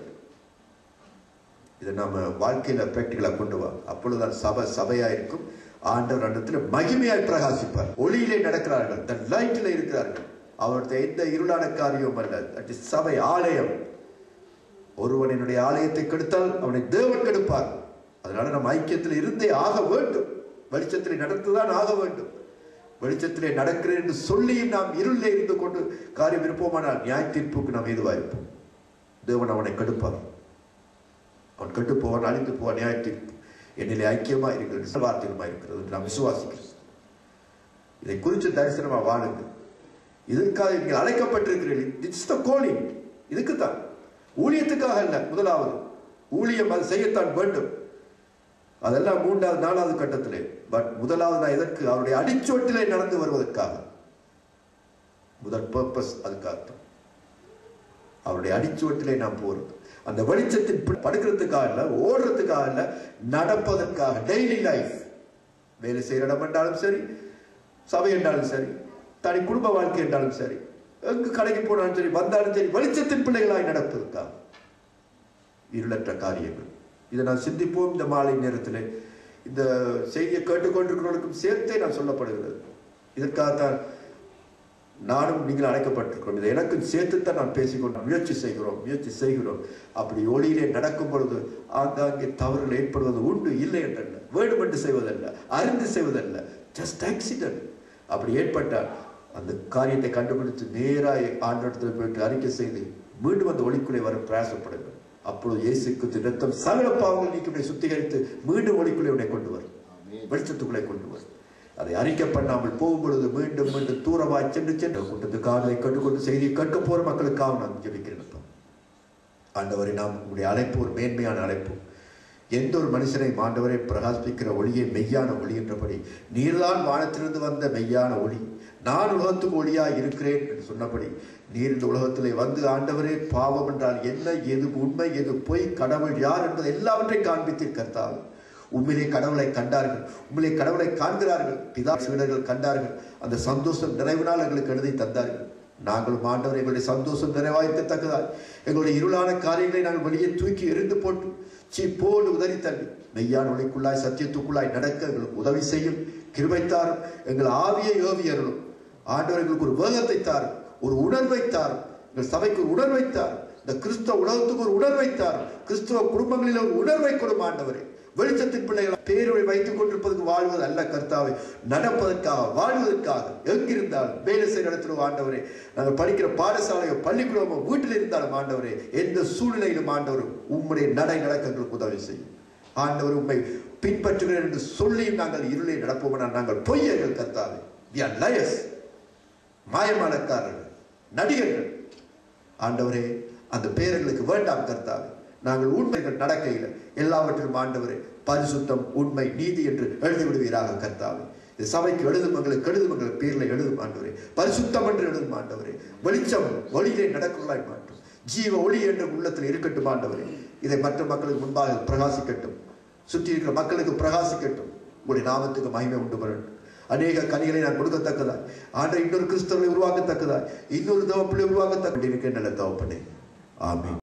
இதை நம்ம வாழ்க்கையில பிராக்டிகலா கொண்டு வா அப்பொழுதுதான் சபை சபையா இருக்கும் ஆண்டவர் அண்டத்தில் மகிமையாய் பிரகாசிப்பார் ஒளியிலே நடக்கிறார்கள் தன் லைட்டில் இருக்கிறார்கள் அவருடைய எந்த இருளான காரியம் அல்ல that is சபை ஆலயம் ஒருவன் என்னுடைய ஆலயத்தை கெடுத்தால் அவனை தேவன் கெடுப்பார் அதனால நம்ம ஐக்கியத்தில் இருந்தே ஆக வேண்டும் வெளிச்சத்திலே நடந்துதான் ஆக வேண்டும் வெளிச்சத்திலே நடக்கிறேன் என்று சொல்லியும் நாம் இருளிலே இருந்து கொண்டு காரியம் இருப்போமானால் நியாய தீர்ப்புக்கு நாம் ஏதுவாக இருப்போம் தேவன் அவனை கெடுப்பார் அவன் கெட்டு போவான் அழிந்து போவான் நியாய தீர்ப்பு என்னிலே ஐக்கியமா இருக்கிறது வார்த்தையுமா இருக்கிறது என்று நாம் விசுவாசிக்கிறோம் இதை குறித்து தரிசனமா வாழுங்க இதற்காக நீங்கள் அழைக்கப்பட்டிருக்கிறீர்கள் இட்ஸ் த கோலிங் இதுக்குத்தான் ஊழியத்துக்காக அல்ல முதலாவது ஊழியம் அது செய்யத்தான் வேண்டும் அதெல்லாம் மூன்றாவது நாலாவது கட்டத்திலே பட் முதலாவது நான் எதற்கு அவருடைய அடிச்சோட்டிலே நடந்து வருவதற்காக முதல் பர்பஸ் அதுக்காகத்தான் அவருடைய அடிச்சுவட்டிலே நாம் போறது அந்த வெளிச்சத்தின் பி- படுக்கிறதுக்காக இல்ல ஓடுறதுக்காக இல்ல நடப்பதற்காக டெய்லி லைஃப் வேலை செய்யற இடம் என்றாலும் சரி சபை என்றாலும் சரி தனி குடும்ப வாழ்க்கை என்றாலும் சரி எங்கு கடைக்கு போனாலும் சரி வந்தாலும் சரி வெளிச்சத்தின் பிள்ளைகளாய் நடப்பதற்காக இருளற்ற காரியங்கள் இதை நான் சிந்திப்போம் இந்த மாலை நேரத்தில் இந்த செய்தியை கேட்டுக்கொண்டிருக்கிறவர்களுக்கும் சேர்த்தே நான் சொல்லப்படுகிறது இதற்காகத்தான் நானும் நீங்கள் அழைக்கப்பட்டிருக்கிறோம் இதை எனக்கும் சேர்த்துத்தான் நான் பேசிக்கொண்டு முயற்சி செய்கிறோம் முயற்சி செய்கிறோம் அப்படி ஒளியிலே நடக்கும் பொழுது ஆங்காங்கே தவறுகள் ஏற்படுவது உண்டு இல்லை என்றல்ல வேண்டுமென்று செய்வதல்ல அறிந்து செய்வதல்ல ஜஸ்ட் ஆக்சிடென்ட் அப்படி ஏற்பட்டால் அந்த காரியத்தை கண்டுபிடித்து நேராக ஆண்டவரத்தில் போயிட்டு அறிக்கை செய்து மீண்டும் அந்த ஒளிக்குள்ளே வர பிரயாசப்படுங்கள் அப்பொழுது இயேசுக்கு தினத்தம் சகல பாவங்கள் நீக்கி சுத்திகரித்து மீண்டும் ஒளிக்குள்ளே உன்னை கொண்டு வரும் வெளிச்சத்துக்குள்ளே கொண்டு வரும் அதை அறிக்கை பண்ணாமல் போகும் பொழுது மீண்டும் மீண்டும் தூரமாய் சென்று சென்று கூட்டத்து காதலை கண்டுகொண்டு செய்தியை கேட்க போற மக்களுக்காக நான் ஜெபிக்கிறேன் அப்பா. ஆண்டவரை நாம் உங்களுடைய அழைப்பு ஒரு மேன்மையான அழைப்பு எந்த ஒரு மனுஷனை ஆண்டவரை பிரகாசிப்பிக்கிற ஒளியை மெய்யான ஒளி என்றபடி நீர்தான் வானத்திலிருந்து வந்த மெய்யான ஒளி நான் உலகத்துக்கு ஒளியாய் இருக்கிறேன் என்று சொன்னபடி நீர் இந்த உலகத்திலே வந்து ஆண்டவரே பாவம் என்றால் என்ன எது உண்மை எது பொய் கடவுள் யார் என்பது எல்லாவற்றையும் காண்பித்தீர் கர்த்தாவே உண்மையிலே கடவுளை கண்டார்கள் உண்மையிலே கடவுளை காண்கிறார்கள் பிதா சீடர்கள் கண்டார்கள் அந்த சந்தோஷம் நிறைவினால் எங்களுக்கு எழுதி தந்தார்கள் நாங்களும் ஆண்டவர் எங்களுடைய சந்தோஷம் நிறைவாய்க்கத்தக்கதாய் எங்களுடைய இருளான காரியங்களை நாங்கள் வெளியே தூக்கி எறிந்து போட்டு சீ போடு உதறி தள்ளி மெய்யான ஒளிக்குள்ளாய் சத்தியத்துக்குள்ளாய் நடக்க எங்களுக்கு உதவி செய்யும் கிருபைத்தாரும் எங்கள் ஆவியை ஏவி அருளும் ஆண்டவர் எங்களுக்கு ஒரு வேகத்தை தாரும் ஒரு உணர்வை தாரும் எங்கள் சபைக்கு ஒரு உணர்வை தாரும் இந்த கிறிஸ்தவ உலகத்துக்கு ஒரு உணர்வை தாரும் கிறிஸ்தவ குடும்பங்களில் ஒரு உணர்வை கொடும் ஆண்டவரே வெளிச்சத்தின் பிள்ளைகள் பேருரை வைத்துக் கொண்டிருப்பதற்கு வாழ்வது அல்ல கர்த்தாவை நடப்பதற்காக வாழ்வதற்காக எங்கிருந்தாலும் வேலை செய்கிற இடத்துல ஆண்டவரே நாங்கள் படிக்கிற பாடசாலையோ பள்ளிக்கூடமோ வீட்டில் இருந்தாலும் ஆண்டவரே எந்த சூழ்நிலையிலும் ஆண்டவர் உம்முடைய நடை நடக்க எங்களுக்கு உதவி செய்யும் ஆண்டவர் உண்மை பின்பற்றுகிறேன் என்று சொல்லியும் நாங்கள் இருளை நடப்போம்னால் நாங்கள் பொய்யர்கள் கர்த்தாவே we are liars மாயமானக்காரர்கள் நடிகர்கள் ஆண்டவரே அந்த பேர்களுக்கு வேண்டாம் கர்த்தாவே நாங்கள் உண்மைகள் நடக்கையில் எல்லாவற்றிலும் ஆண்டவரே பரிசுத்தம் உண்மை நீதி என்று எழுதி விடுவீராக கர்த்தாவே இது சபைக்கு எழுதும் எங்களுக்கு எழுதும் எங்கள் பேரில் எழுதும் ஆண்டவரே பரிசுத்தம் என்று எழுதும் ஆண்டவரே வெளிச்சம் ஒளியிலே நடக்குள்ளாய் மாற்றும் ஜீவ ஒளி என்ற உள்ளத்தில் இருக்கட்டும் ஆண்டவரே இதை மற்ற மக்களுக்கு முன்பாக பிரகாசிக்கட்டும் சுற்றி இருக்கிற மக்களுக்கு பிரகாசிக்கட்டும் உங்களுடைய நாமத்துக்கு மகிமை உண்டு வரட்டும் அநேக கனிகளை நான் கொடுக்கத்தக்கதா ஆண்ட இன்னொரு கிறிஸ்தவர்களை உருவாக்கத்தக்கதா இன்னொரு தவப்பிள்ளை உருவாக்கத்தக்க இருக்க நல்ல தவப்பனே ஆமென்